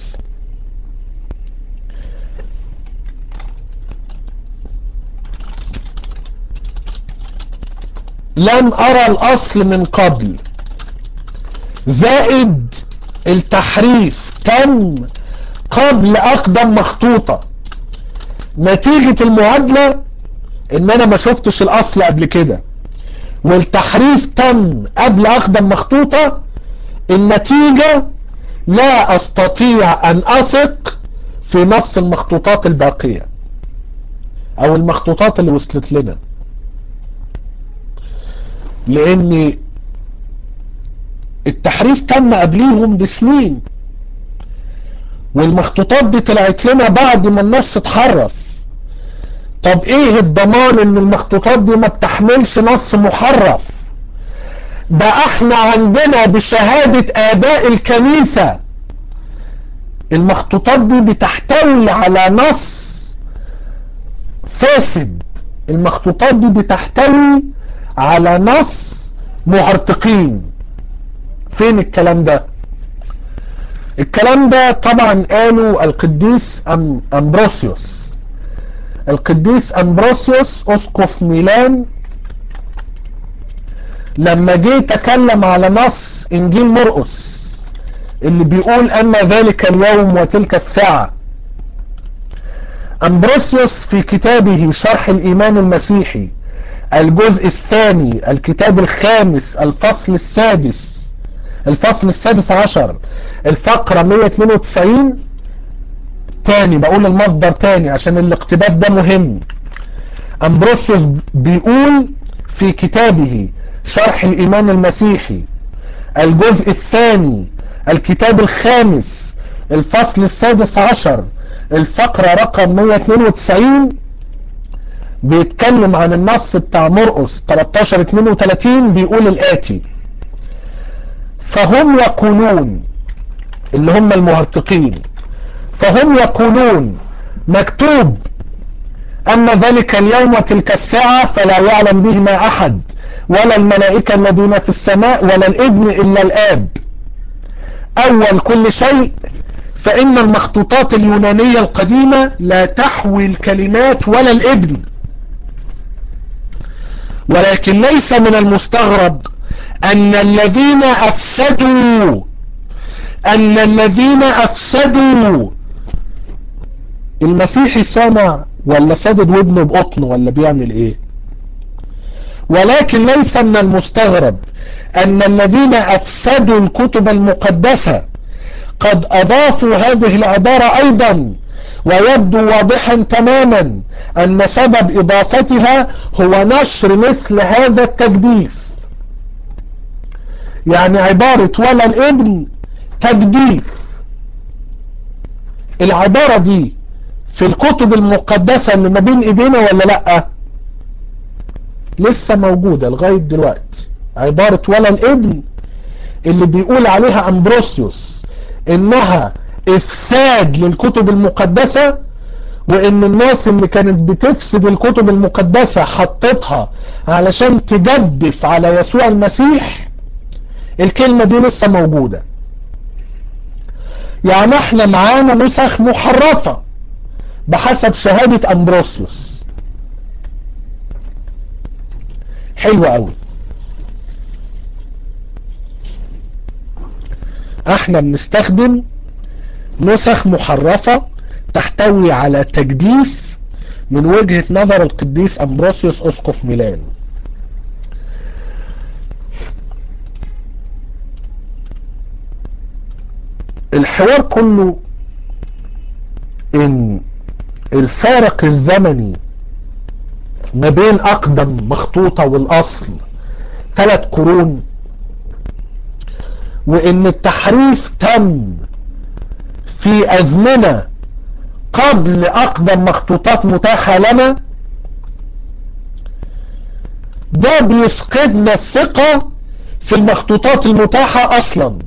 لم ارى الاصل من قبل زائد التحريف تم قبل اقدم مخطوطة نتيجة المعادلة ان انا ما شفتش الاصل قبل كده والتحريف تم قبل اقدم مخطوطة النتيجة لا استطيع ان اثق في نص المخطوطات الباقية او المخطوطات اللي وصلت لنا لان التحريف تم قبليهم بسنين والمخطوطات دي طلعت لنا بعد ما النص اتحرف طب ايه الضمان ان المخطوطات دي ما بتحملش نص محرف ده احنا عندنا بشهادة اباء الكنيسة المخطوطات دي بتحتوي على نص فاسد المخطوطات دي بتحتوي على نص مهرطقين فين الكلام ده الكلام ده طبعا قاله القديس أم أمبروسيوس القديس أمبروسيوس أسقف ميلان لما جه تكلم على نص إنجيل مرقس اللي بيقول أما ذلك اليوم وتلك الساعة أمبروسيوس في كتابه شرح الإيمان المسيحي الجزء الثاني الكتاب الخامس الفصل السادس الفصل السادس عشر الفقرة 192 تاني بقول المصدر تاني عشان الاقتباس ده مهم أمبروسيوس بيقول في كتابه شرح الإيمان المسيحي الجزء الثاني الكتاب الخامس الفصل السادس عشر الفقرة رقم 192 بيتكلم عن النص بتاع مرقس 13 32 بيقول الآتي فهم يقولون اللي هم المهرطقين فهم يقولون مكتوب أما ذلك اليوم وتلك الساعة فلا يعلم بهما أحد ولا الملائكة الذين في السماء ولا الابن إلا الآب أول كل شيء فإن المخطوطات اليونانية القديمة لا تحوي الكلمات ولا الابن ولكن ليس من المستغرب أن الذين أفسدوا أن الذين أفسدوا المسيحي سمع ولا سدد ودنه بقطن ولا بيعمل ايه ولكن ليس من المستغرب أن الذين أفسدوا الكتب المقدسة قد أضافوا هذه العبارة أيضا ويبدو واضحا تماما أن سبب إضافتها هو نشر مثل هذا التجديف يعني عبارة ولا الابن تجديف العبارة دي في الكتب المقدسة اللي ما بين ايدينا ولا لأ لسه موجودة لغاية دلوقتي عبارة ولا الابن اللي بيقول عليها امبروسيوس انها افساد للكتب المقدسة وان الناس اللي كانت بتفسد الكتب المقدسة حطتها علشان تجدف على يسوع المسيح الكلمة دي لسه موجودة يعني احنا معانا نسخ محرفة بحسب شهادة امبروسيوس حلوة قوي احنا بنستخدم نسخ محرفة تحتوي على تجديف من وجهة نظر القديس امبروسيوس اسقف ميلان الحوار كله ان الفارق الزمني ما بين اقدم مخطوطة والاصل ثلاث قرون وان التحريف تم في ازمنة قبل اقدم مخطوطات متاحة لنا ده بيفقدنا الثقة في المخطوطات المتاحة اصلا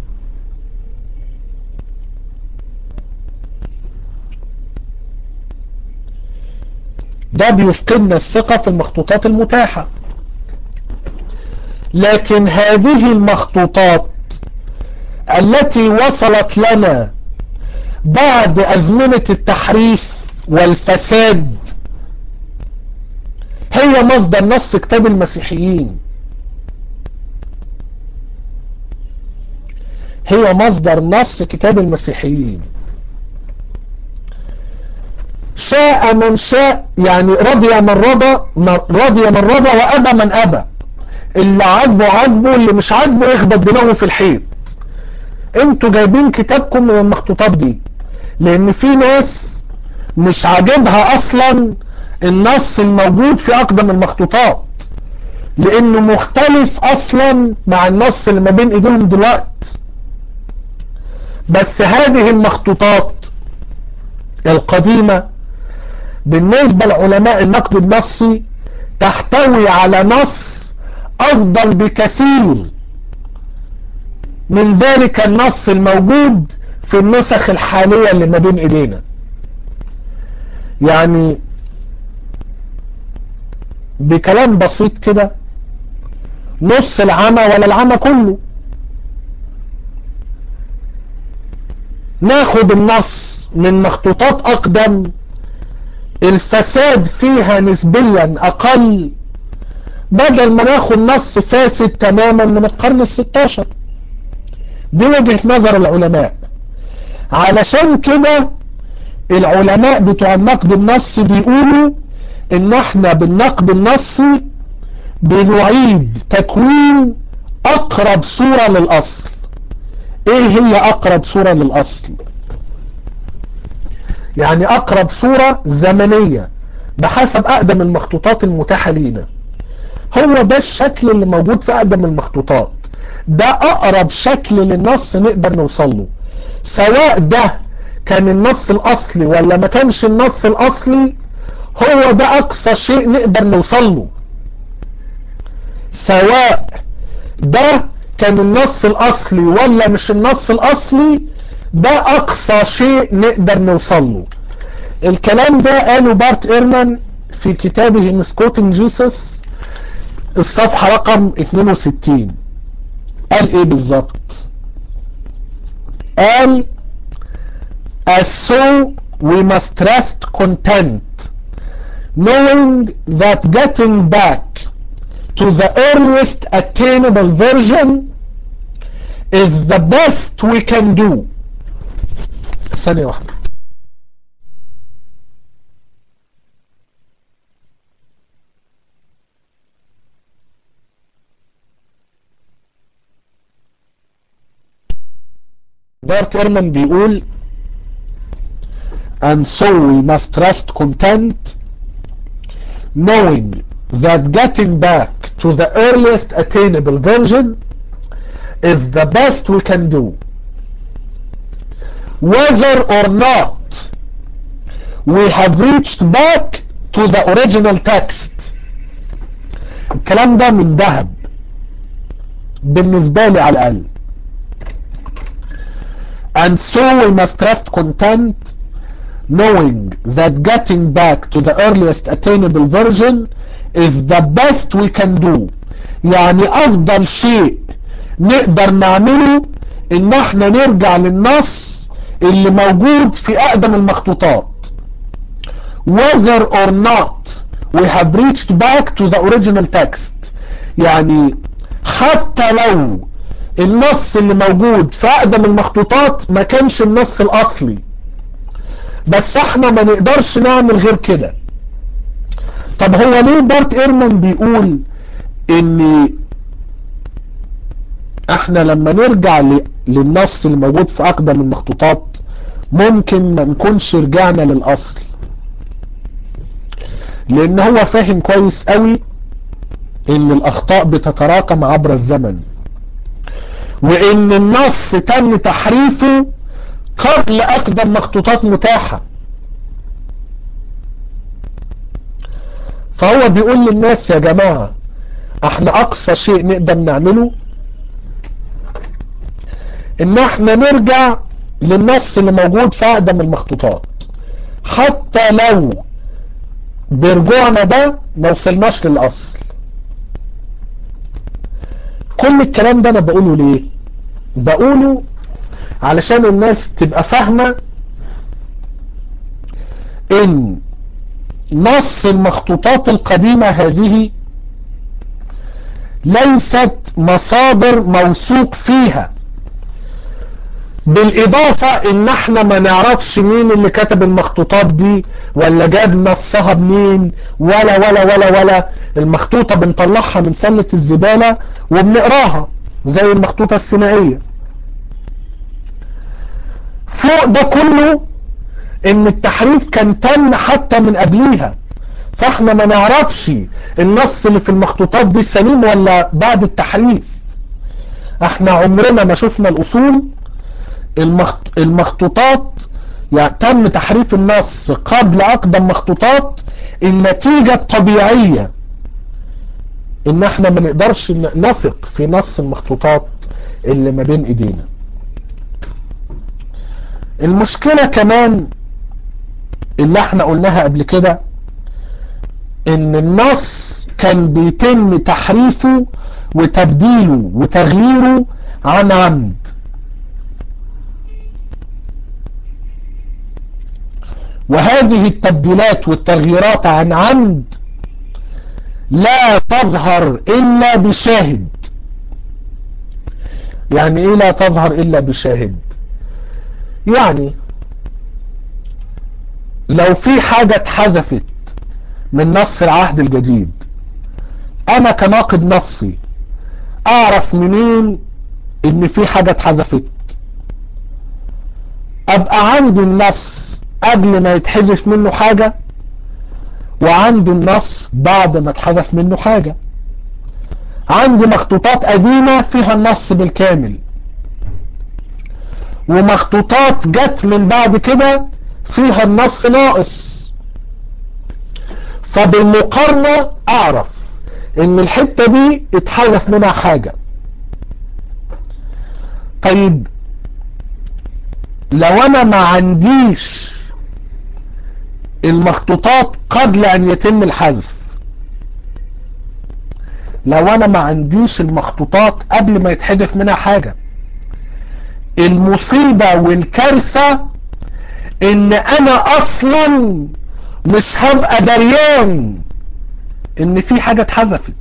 ده بيفقدنا الثقة في المخطوطات المتاحة لكن هذه المخطوطات التي وصلت لنا بعد أزمنة التحريف والفساد هي مصدر نص كتاب المسيحيين هي مصدر نص كتاب المسيحيين شاء من شاء يعني رضي من رضى رضي من رضى وأبى من أبى اللي عاجبه عاجبه اللي مش عاجبه يخبط دماغه في الحيط انتوا جايبين كتابكم من المخطوطات دي لان في ناس مش عاجبها اصلا النص الموجود في اقدم المخطوطات لانه مختلف اصلا مع النص اللي ما بين ايديهم دلوقتي بس هذه المخطوطات القديمة بالنسبة لعلماء النقد النصي تحتوي على نص افضل بكثير من ذلك النص الموجود في النسخ الحالية اللي ما بين ايدينا يعني بكلام بسيط كده نص العمى ولا العمى كله ناخد النص من مخطوطات اقدم الفساد فيها نسبيا اقل بدل ما ناخد نص فاسد تماما من القرن الستاشر دي وجهة نظر العلماء علشان كده العلماء بتوع النقد النصي بيقولوا ان احنا بالنقد النصي بنعيد تكوين اقرب صورة للاصل ايه هي اقرب صورة للاصل يعني اقرب صورة زمنية بحسب اقدم المخطوطات المتاحة لينا هو ده الشكل اللي موجود في اقدم المخطوطات ده اقرب شكل للنص نقدر نوصل له سواء ده كان النص الاصلي ولا ما كانش النص الاصلي هو ده اقصى شيء نقدر نوصل له سواء ده كان النص الاصلي ولا مش النص الاصلي ده اقصى شيء نقدر نوصل له الكلام ده قاله بارت ايرمان في كتابه مسكوتنج جيسس الصفحة رقم 62 قال ايه بالظبط قال as so we must rest content knowing that getting back to the earliest attainable version is the best we can do ثانية واحدة بارت ايرمان بيقول and so we must rest content knowing that getting back to the earliest attainable version is the best we can do whether or not we have reached back to the original text الكلام ده من ذهب بالنسبة لي على الأقل and so we must rest content knowing that getting back to the earliest attainable version is the best we can do يعني افضل شيء نقدر نعمله ان احنا نرجع للنص اللي موجود في اقدم المخطوطات whether or not we have reached back to the original text يعني حتى لو النص اللي موجود في اقدم المخطوطات ما كانش النص الاصلي بس احنا ما نقدرش نعمل غير كده طب هو ليه بارت ايرمان بيقول ان احنا لما نرجع للنص اللي موجود في اقدم المخطوطات ممكن ما نكونش رجعنا للاصل لان هو فاهم كويس قوي ان الاخطاء بتتراكم عبر الزمن وان النص تم تحريفه قبل اقدم مخطوطات متاحة فهو بيقول للناس يا جماعة احنا اقصى شيء نقدر نعمله ان احنا نرجع للنص اللي موجود في اقدم المخطوطات حتى لو برجوعنا ده ما وصلناش للاصل كل الكلام ده انا بقوله ليه بقوله علشان الناس تبقى فاهمة ان نص المخطوطات القديمة هذه ليست مصادر موثوق فيها بالاضافة ان احنا ما نعرفش مين اللي كتب المخطوطات دي ولا جاب نصها منين ولا ولا ولا ولا المخطوطة بنطلعها من سلة الزبالة وبنقراها زي المخطوطة السينائية فوق ده كله ان التحريف كان تم حتى من قبليها فاحنا ما نعرفش النص اللي في المخطوطات دي سليم ولا بعد التحريف احنا عمرنا ما شفنا الاصول المخط... المخطوطات يعني تم تحريف النص قبل اقدم مخطوطات النتيجة الطبيعية ان احنا ما نقدرش نثق في نص المخطوطات اللي ما بين ايدينا المشكلة كمان اللي احنا قلناها قبل كده ان النص كان بيتم تحريفه وتبديله وتغييره عن عمد وهذه التبديلات والتغييرات عن عمد لا تظهر الا بشاهد يعني ايه لا تظهر الا بشاهد يعني لو في حاجة اتحذفت من نص العهد الجديد انا كناقد نصي اعرف منين ان في حاجة اتحذفت ابقى عندي النص قبل ما يتحذف منه حاجة وعندي النص بعد ما اتحذف منه حاجة عندي مخطوطات قديمة فيها النص بالكامل ومخطوطات جت من بعد كده فيها النص ناقص فبالمقارنة اعرف ان الحتة دي اتحذف منها حاجة طيب لو انا ما عنديش المخطوطات قبل ان يتم الحذف لو انا ما عنديش المخطوطات قبل ما يتحذف منها حاجة المصيبة والكارثة ان انا اصلا مش هبقى دريان ان في حاجة اتحذفت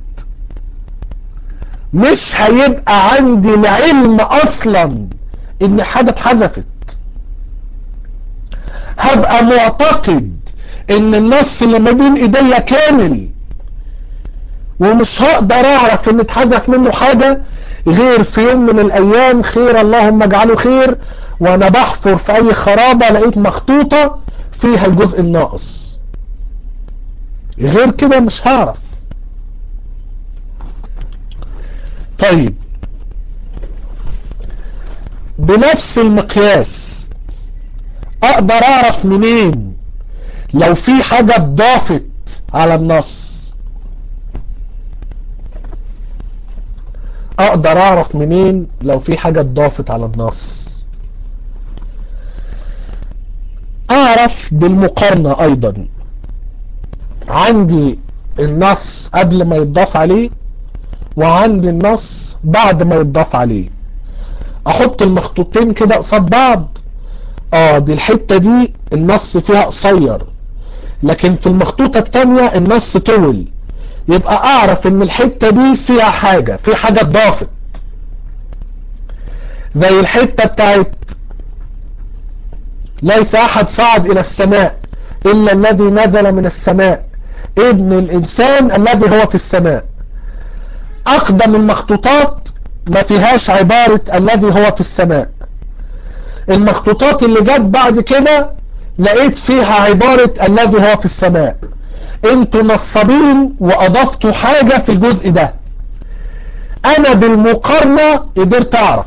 مش هيبقى عندي العلم اصلا ان حاجة اتحذفت هبقى معتقد ان النص اللي ما بين ايديا كامل ومش هقدر اعرف ان اتحذف منه حاجة غير في يوم من الايام خير اللهم اجعله خير وانا بحفر في اي خرابة لقيت مخطوطة فيها الجزء الناقص غير كده مش هعرف طيب بنفس المقياس اقدر اعرف منين لو في حاجة اتضافت على النص اقدر اعرف منين لو في حاجة اتضافت على النص اعرف بالمقارنة ايضا عندي النص قبل ما يتضاف عليه وعندي النص بعد ما يتضاف عليه احط المخطوطين كده قصاد بعض اه دي الحتة دي النص فيها قصير لكن في المخطوطة التانية النص طول يبقى اعرف ان الحتة دي فيها حاجة في حاجة اتضافت زي الحتة بتاعت ليس احد صعد الى السماء الا الذي نزل من السماء ابن الانسان الذي هو في السماء اقدم المخطوطات ما فيهاش عبارة الذي هو في السماء المخطوطات اللي جت بعد كده لقيت فيها عبارة الذي هو في السماء انتوا نصابين واضفتوا حاجة في الجزء ده انا بالمقارنة قدرت اعرف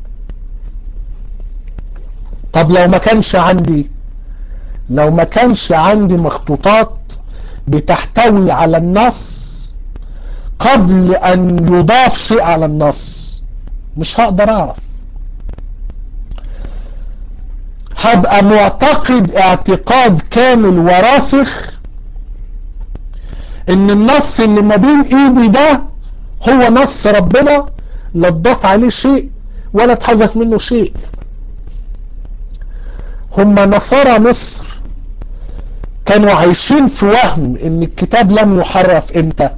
طب لو ما كانش عندي لو ما كانش عندي مخطوطات بتحتوي على النص قبل ان يضاف شيء على النص مش هقدر اعرف هبقى معتقد اعتقاد كامل وراسخ ان النص اللي ما بين ايدي ده هو نص ربنا لا اتضاف عليه شيء ولا اتحذف منه شيء هم نصارى مصر كانوا عايشين في وهم ان الكتاب لم يحرف امتى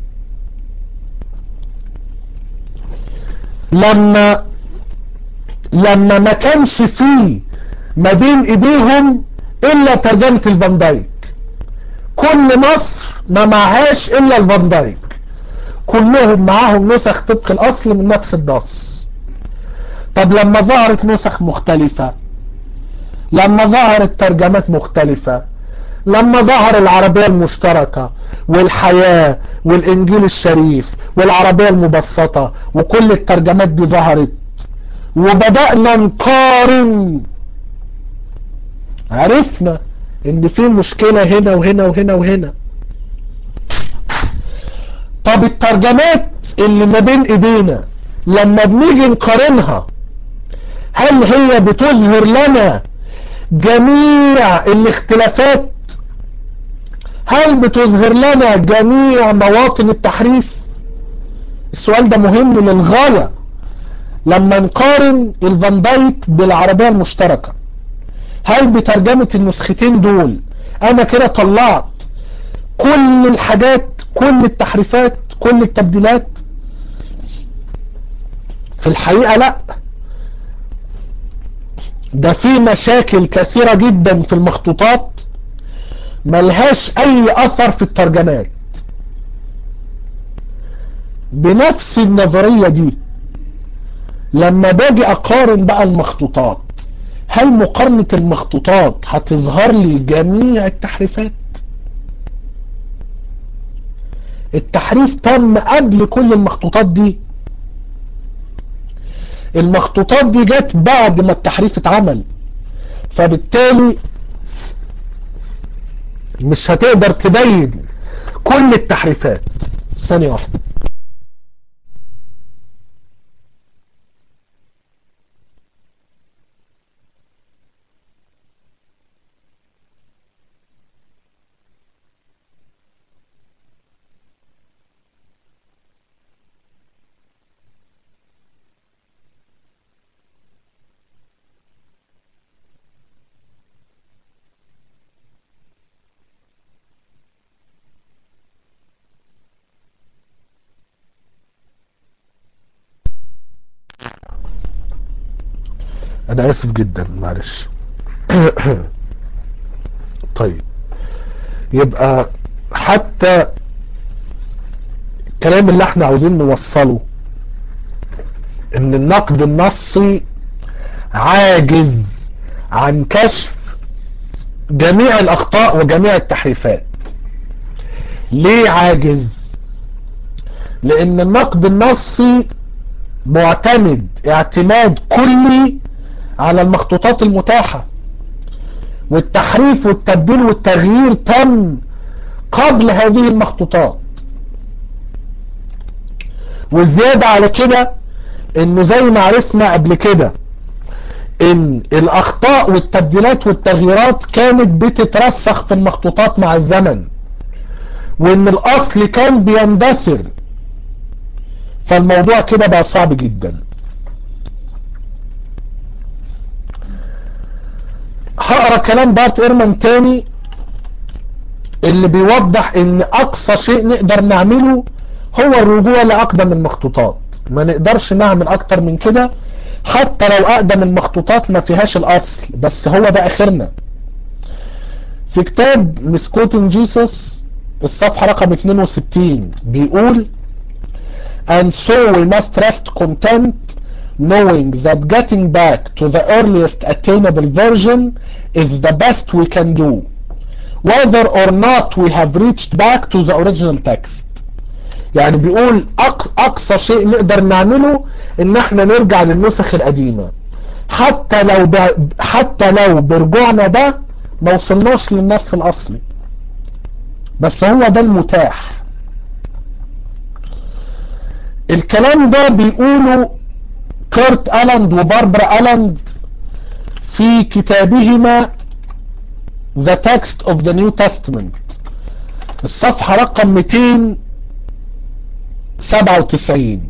لما لما ما كانش فيه ما بين ايديهم الا ترجمة الفان دايك كل مصر ما معهاش الا الفان دايك كلهم معاهم نسخ طبق الاصل من نفس النص طب لما ظهرت نسخ مختلفة لما ظهرت ترجمات مختلفة لما ظهر العربية المشتركة والحياة والانجيل الشريف والعربية المبسطة وكل الترجمات دي ظهرت وبدأنا نقارن عرفنا ان في مشكلة هنا وهنا وهنا وهنا طب الترجمات اللي ما بين ايدينا لما بنيجي نقارنها هل هي بتظهر لنا جميع الاختلافات هل بتظهر لنا جميع مواطن التحريف السؤال ده مهم للغاية لما نقارن الفان دايك بالعربية المشتركة هل بترجمة النسختين دول انا كده طلعت كل الحاجات كل التحريفات كل التبديلات في الحقيقة لا ده في مشاكل كثيرة جدا في المخطوطات ملهاش اي اثر في الترجمات بنفس النظرية دي لما باجي اقارن بقى المخطوطات هل مقارنة المخطوطات هتظهر لي جميع التحريفات التحريف تم قبل كل المخطوطات دي المخطوطات دي جت بعد ما التحريف اتعمل فبالتالي مش هتقدر تبين كل التحريفات ثانية واحدة انا اسف جدا معلش طيب يبقى حتى الكلام اللي احنا عاوزين نوصله ان النقد النصي عاجز عن كشف جميع الاخطاء وجميع التحريفات ليه عاجز لان النقد النصي معتمد اعتماد كلي على المخطوطات المتاحة والتحريف والتبديل والتغيير تم قبل هذه المخطوطات والزيادة على كده انه زي ما عرفنا قبل كده ان الاخطاء والتبديلات والتغييرات كانت بتترسخ في المخطوطات مع الزمن وان الاصل كان بيندثر فالموضوع كده بقى صعب جدا هقرا كلام بارت ايرمان تاني اللي بيوضح ان اقصى شيء نقدر نعمله هو الرجوع لاقدم المخطوطات ما نقدرش نعمل اكتر من كده حتى لو اقدم المخطوطات ما فيهاش الاصل بس هو ده اخرنا في كتاب مسكوتن جيسس الصفحة رقم 62 بيقول and so we must rest content knowing that getting back to the earliest attainable version is the best we can do whether or not we have reached back to the original text يعني بيقول أق... اقصى شيء نقدر نعمله ان احنا نرجع للنسخ القديمة حتى لو ب... حتى لو برجوعنا ده ما وصلناش للنص الاصلي بس هو ده المتاح الكلام ده بيقوله كورت ألاند وباربرا ألاند في كتابهما The Text of the New Testament الصفحة رقم 297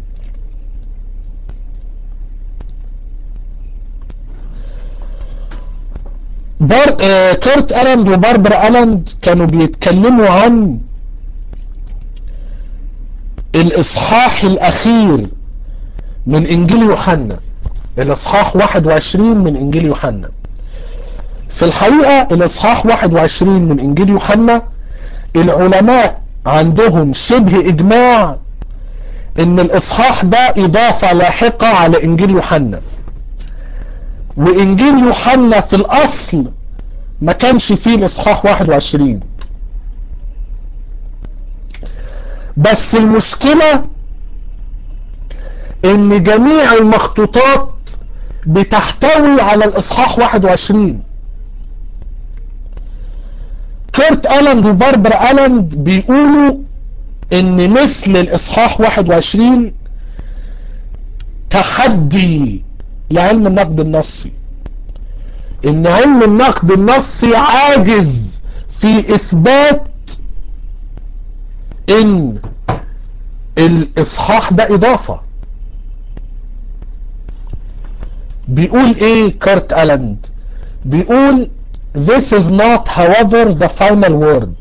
بار... آه... كورت ألاند وباربرا ألاند كانوا بيتكلموا عن الإصحاح الأخير من إنجيل يوحنا الإصحاح 21 من إنجيل يوحنا في الحقيقة الإصحاح 21 من إنجيل يوحنا العلماء عندهم شبه إجماع إن الإصحاح ده إضافة لاحقة على إنجيل يوحنا وإنجيل يوحنا في الأصل ما كانش فيه الإصحاح 21 بس المشكلة ان جميع المخطوطات بتحتوي على الاصحاح 21 كيرت ألاند وباربرا ألاند بيقولوا ان مثل الاصحاح 21 تحدي لعلم النقد النصي ان علم النقد النصي عاجز في اثبات ان الاصحاح ده اضافة بيقول ايه كارت ألاند بيقول this is not however the final word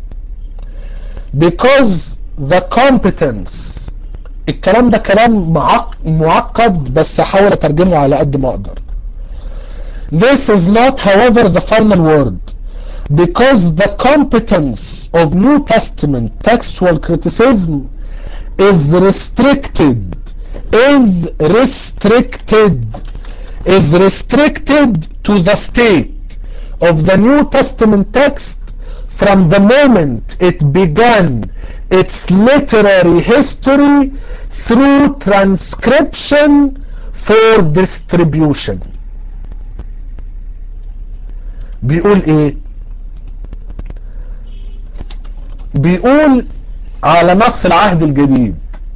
because the competence الكلام ده كلام معقد بس هحاول اترجمه على قد ما اقدر this is not however the final word because the competence of New Testament textual criticism is restricted is restricted is restricted to the state of the New Testament text from the moment it began its literary history through transcription for distribution بيقول ايه بيقول على نص العهد الجديد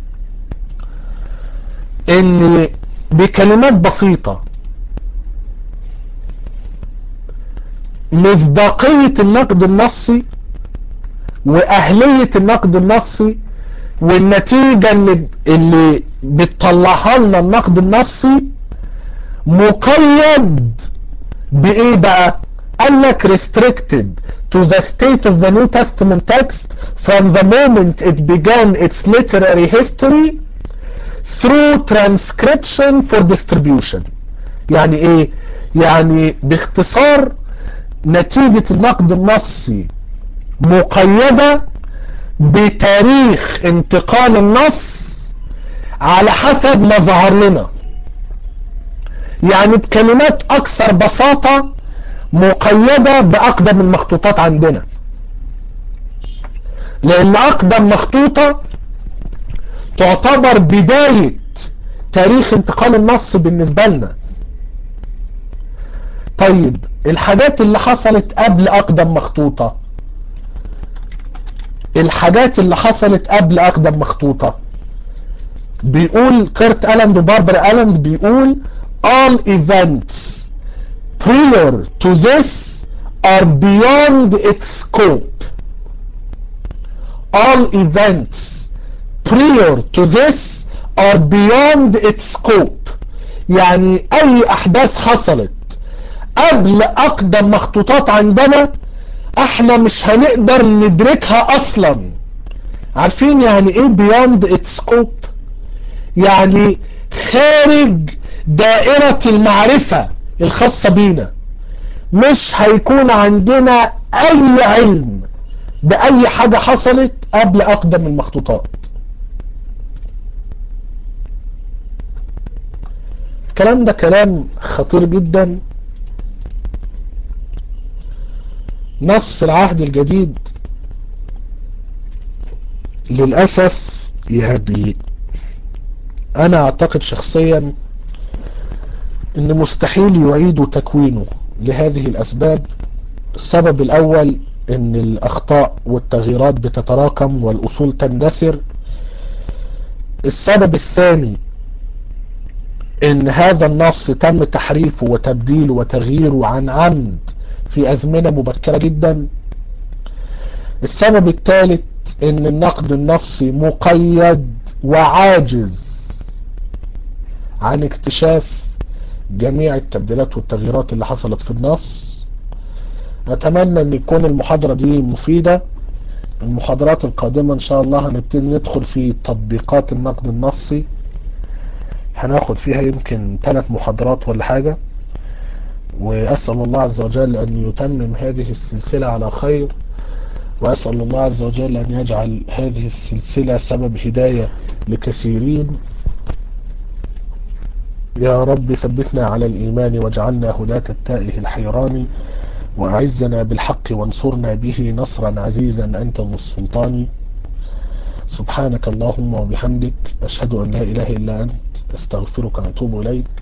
ان بكلمات بسيطة مصداقية النقد النصي واهلية النقد النصي والنتيجة اللي, اللي بتطلعها لنا النقد النصي مقيد بايه بقى قال لك restricted to the state of the New Testament text from the moment it began its literary history through transcription for distribution يعني ايه يعني باختصار نتيجة النقد النصي مقيدة بتاريخ انتقال النص على حسب ما ظهر لنا يعني بكلمات اكثر بساطة مقيدة باقدم المخطوطات عندنا لان اقدم مخطوطة تعتبر بداية تاريخ انتقال النص بالنسبة لنا طيب الحاجات اللي حصلت قبل اقدم مخطوطة الحاجات اللي حصلت قبل اقدم مخطوطة بيقول كيرت ألاند وباربر ألاند بيقول all events prior to this are beyond its scope all events prior to this are beyond its scope يعني اي احداث حصلت قبل اقدم مخطوطات عندنا احنا مش هنقدر ندركها اصلا عارفين يعني ايه beyond its scope يعني خارج دائرة المعرفة الخاصة بينا مش هيكون عندنا اي علم باي حاجة حصلت قبل اقدم المخطوطات الكلام ده كلام خطير جدا نص العهد الجديد للأسف يعني أنا أعتقد شخصيا أن مستحيل يعيد تكوينه لهذه الأسباب السبب الأول أن الأخطاء والتغييرات بتتراكم والأصول تندثر السبب الثاني أن هذا النص تم تحريفه وتبديله وتغييره عن عمد في أزمنة مبكرة جدا السبب الثالث ان النقد النصي مقيد وعاجز عن اكتشاف جميع التبديلات والتغييرات اللي حصلت في النص اتمنى ان يكون المحاضرة دي مفيدة المحاضرات القادمة ان شاء الله هنبتدي ندخل في تطبيقات النقد النصي هناخد فيها يمكن ثلاث محاضرات ولا حاجة وأسأل الله عز وجل أن يتمم هذه السلسلة على خير وأسأل الله عز وجل أن يجعل هذه السلسلة سبب هداية لكثيرين يا رب ثبتنا على الإيمان واجعلنا هداة التائه الحيران وأعزنا بالحق وانصرنا به نصرا عزيزا أنت ذو السلطان سبحانك اللهم وبحمدك أشهد أن لا إله إلا أنت أستغفرك وأتوب إليك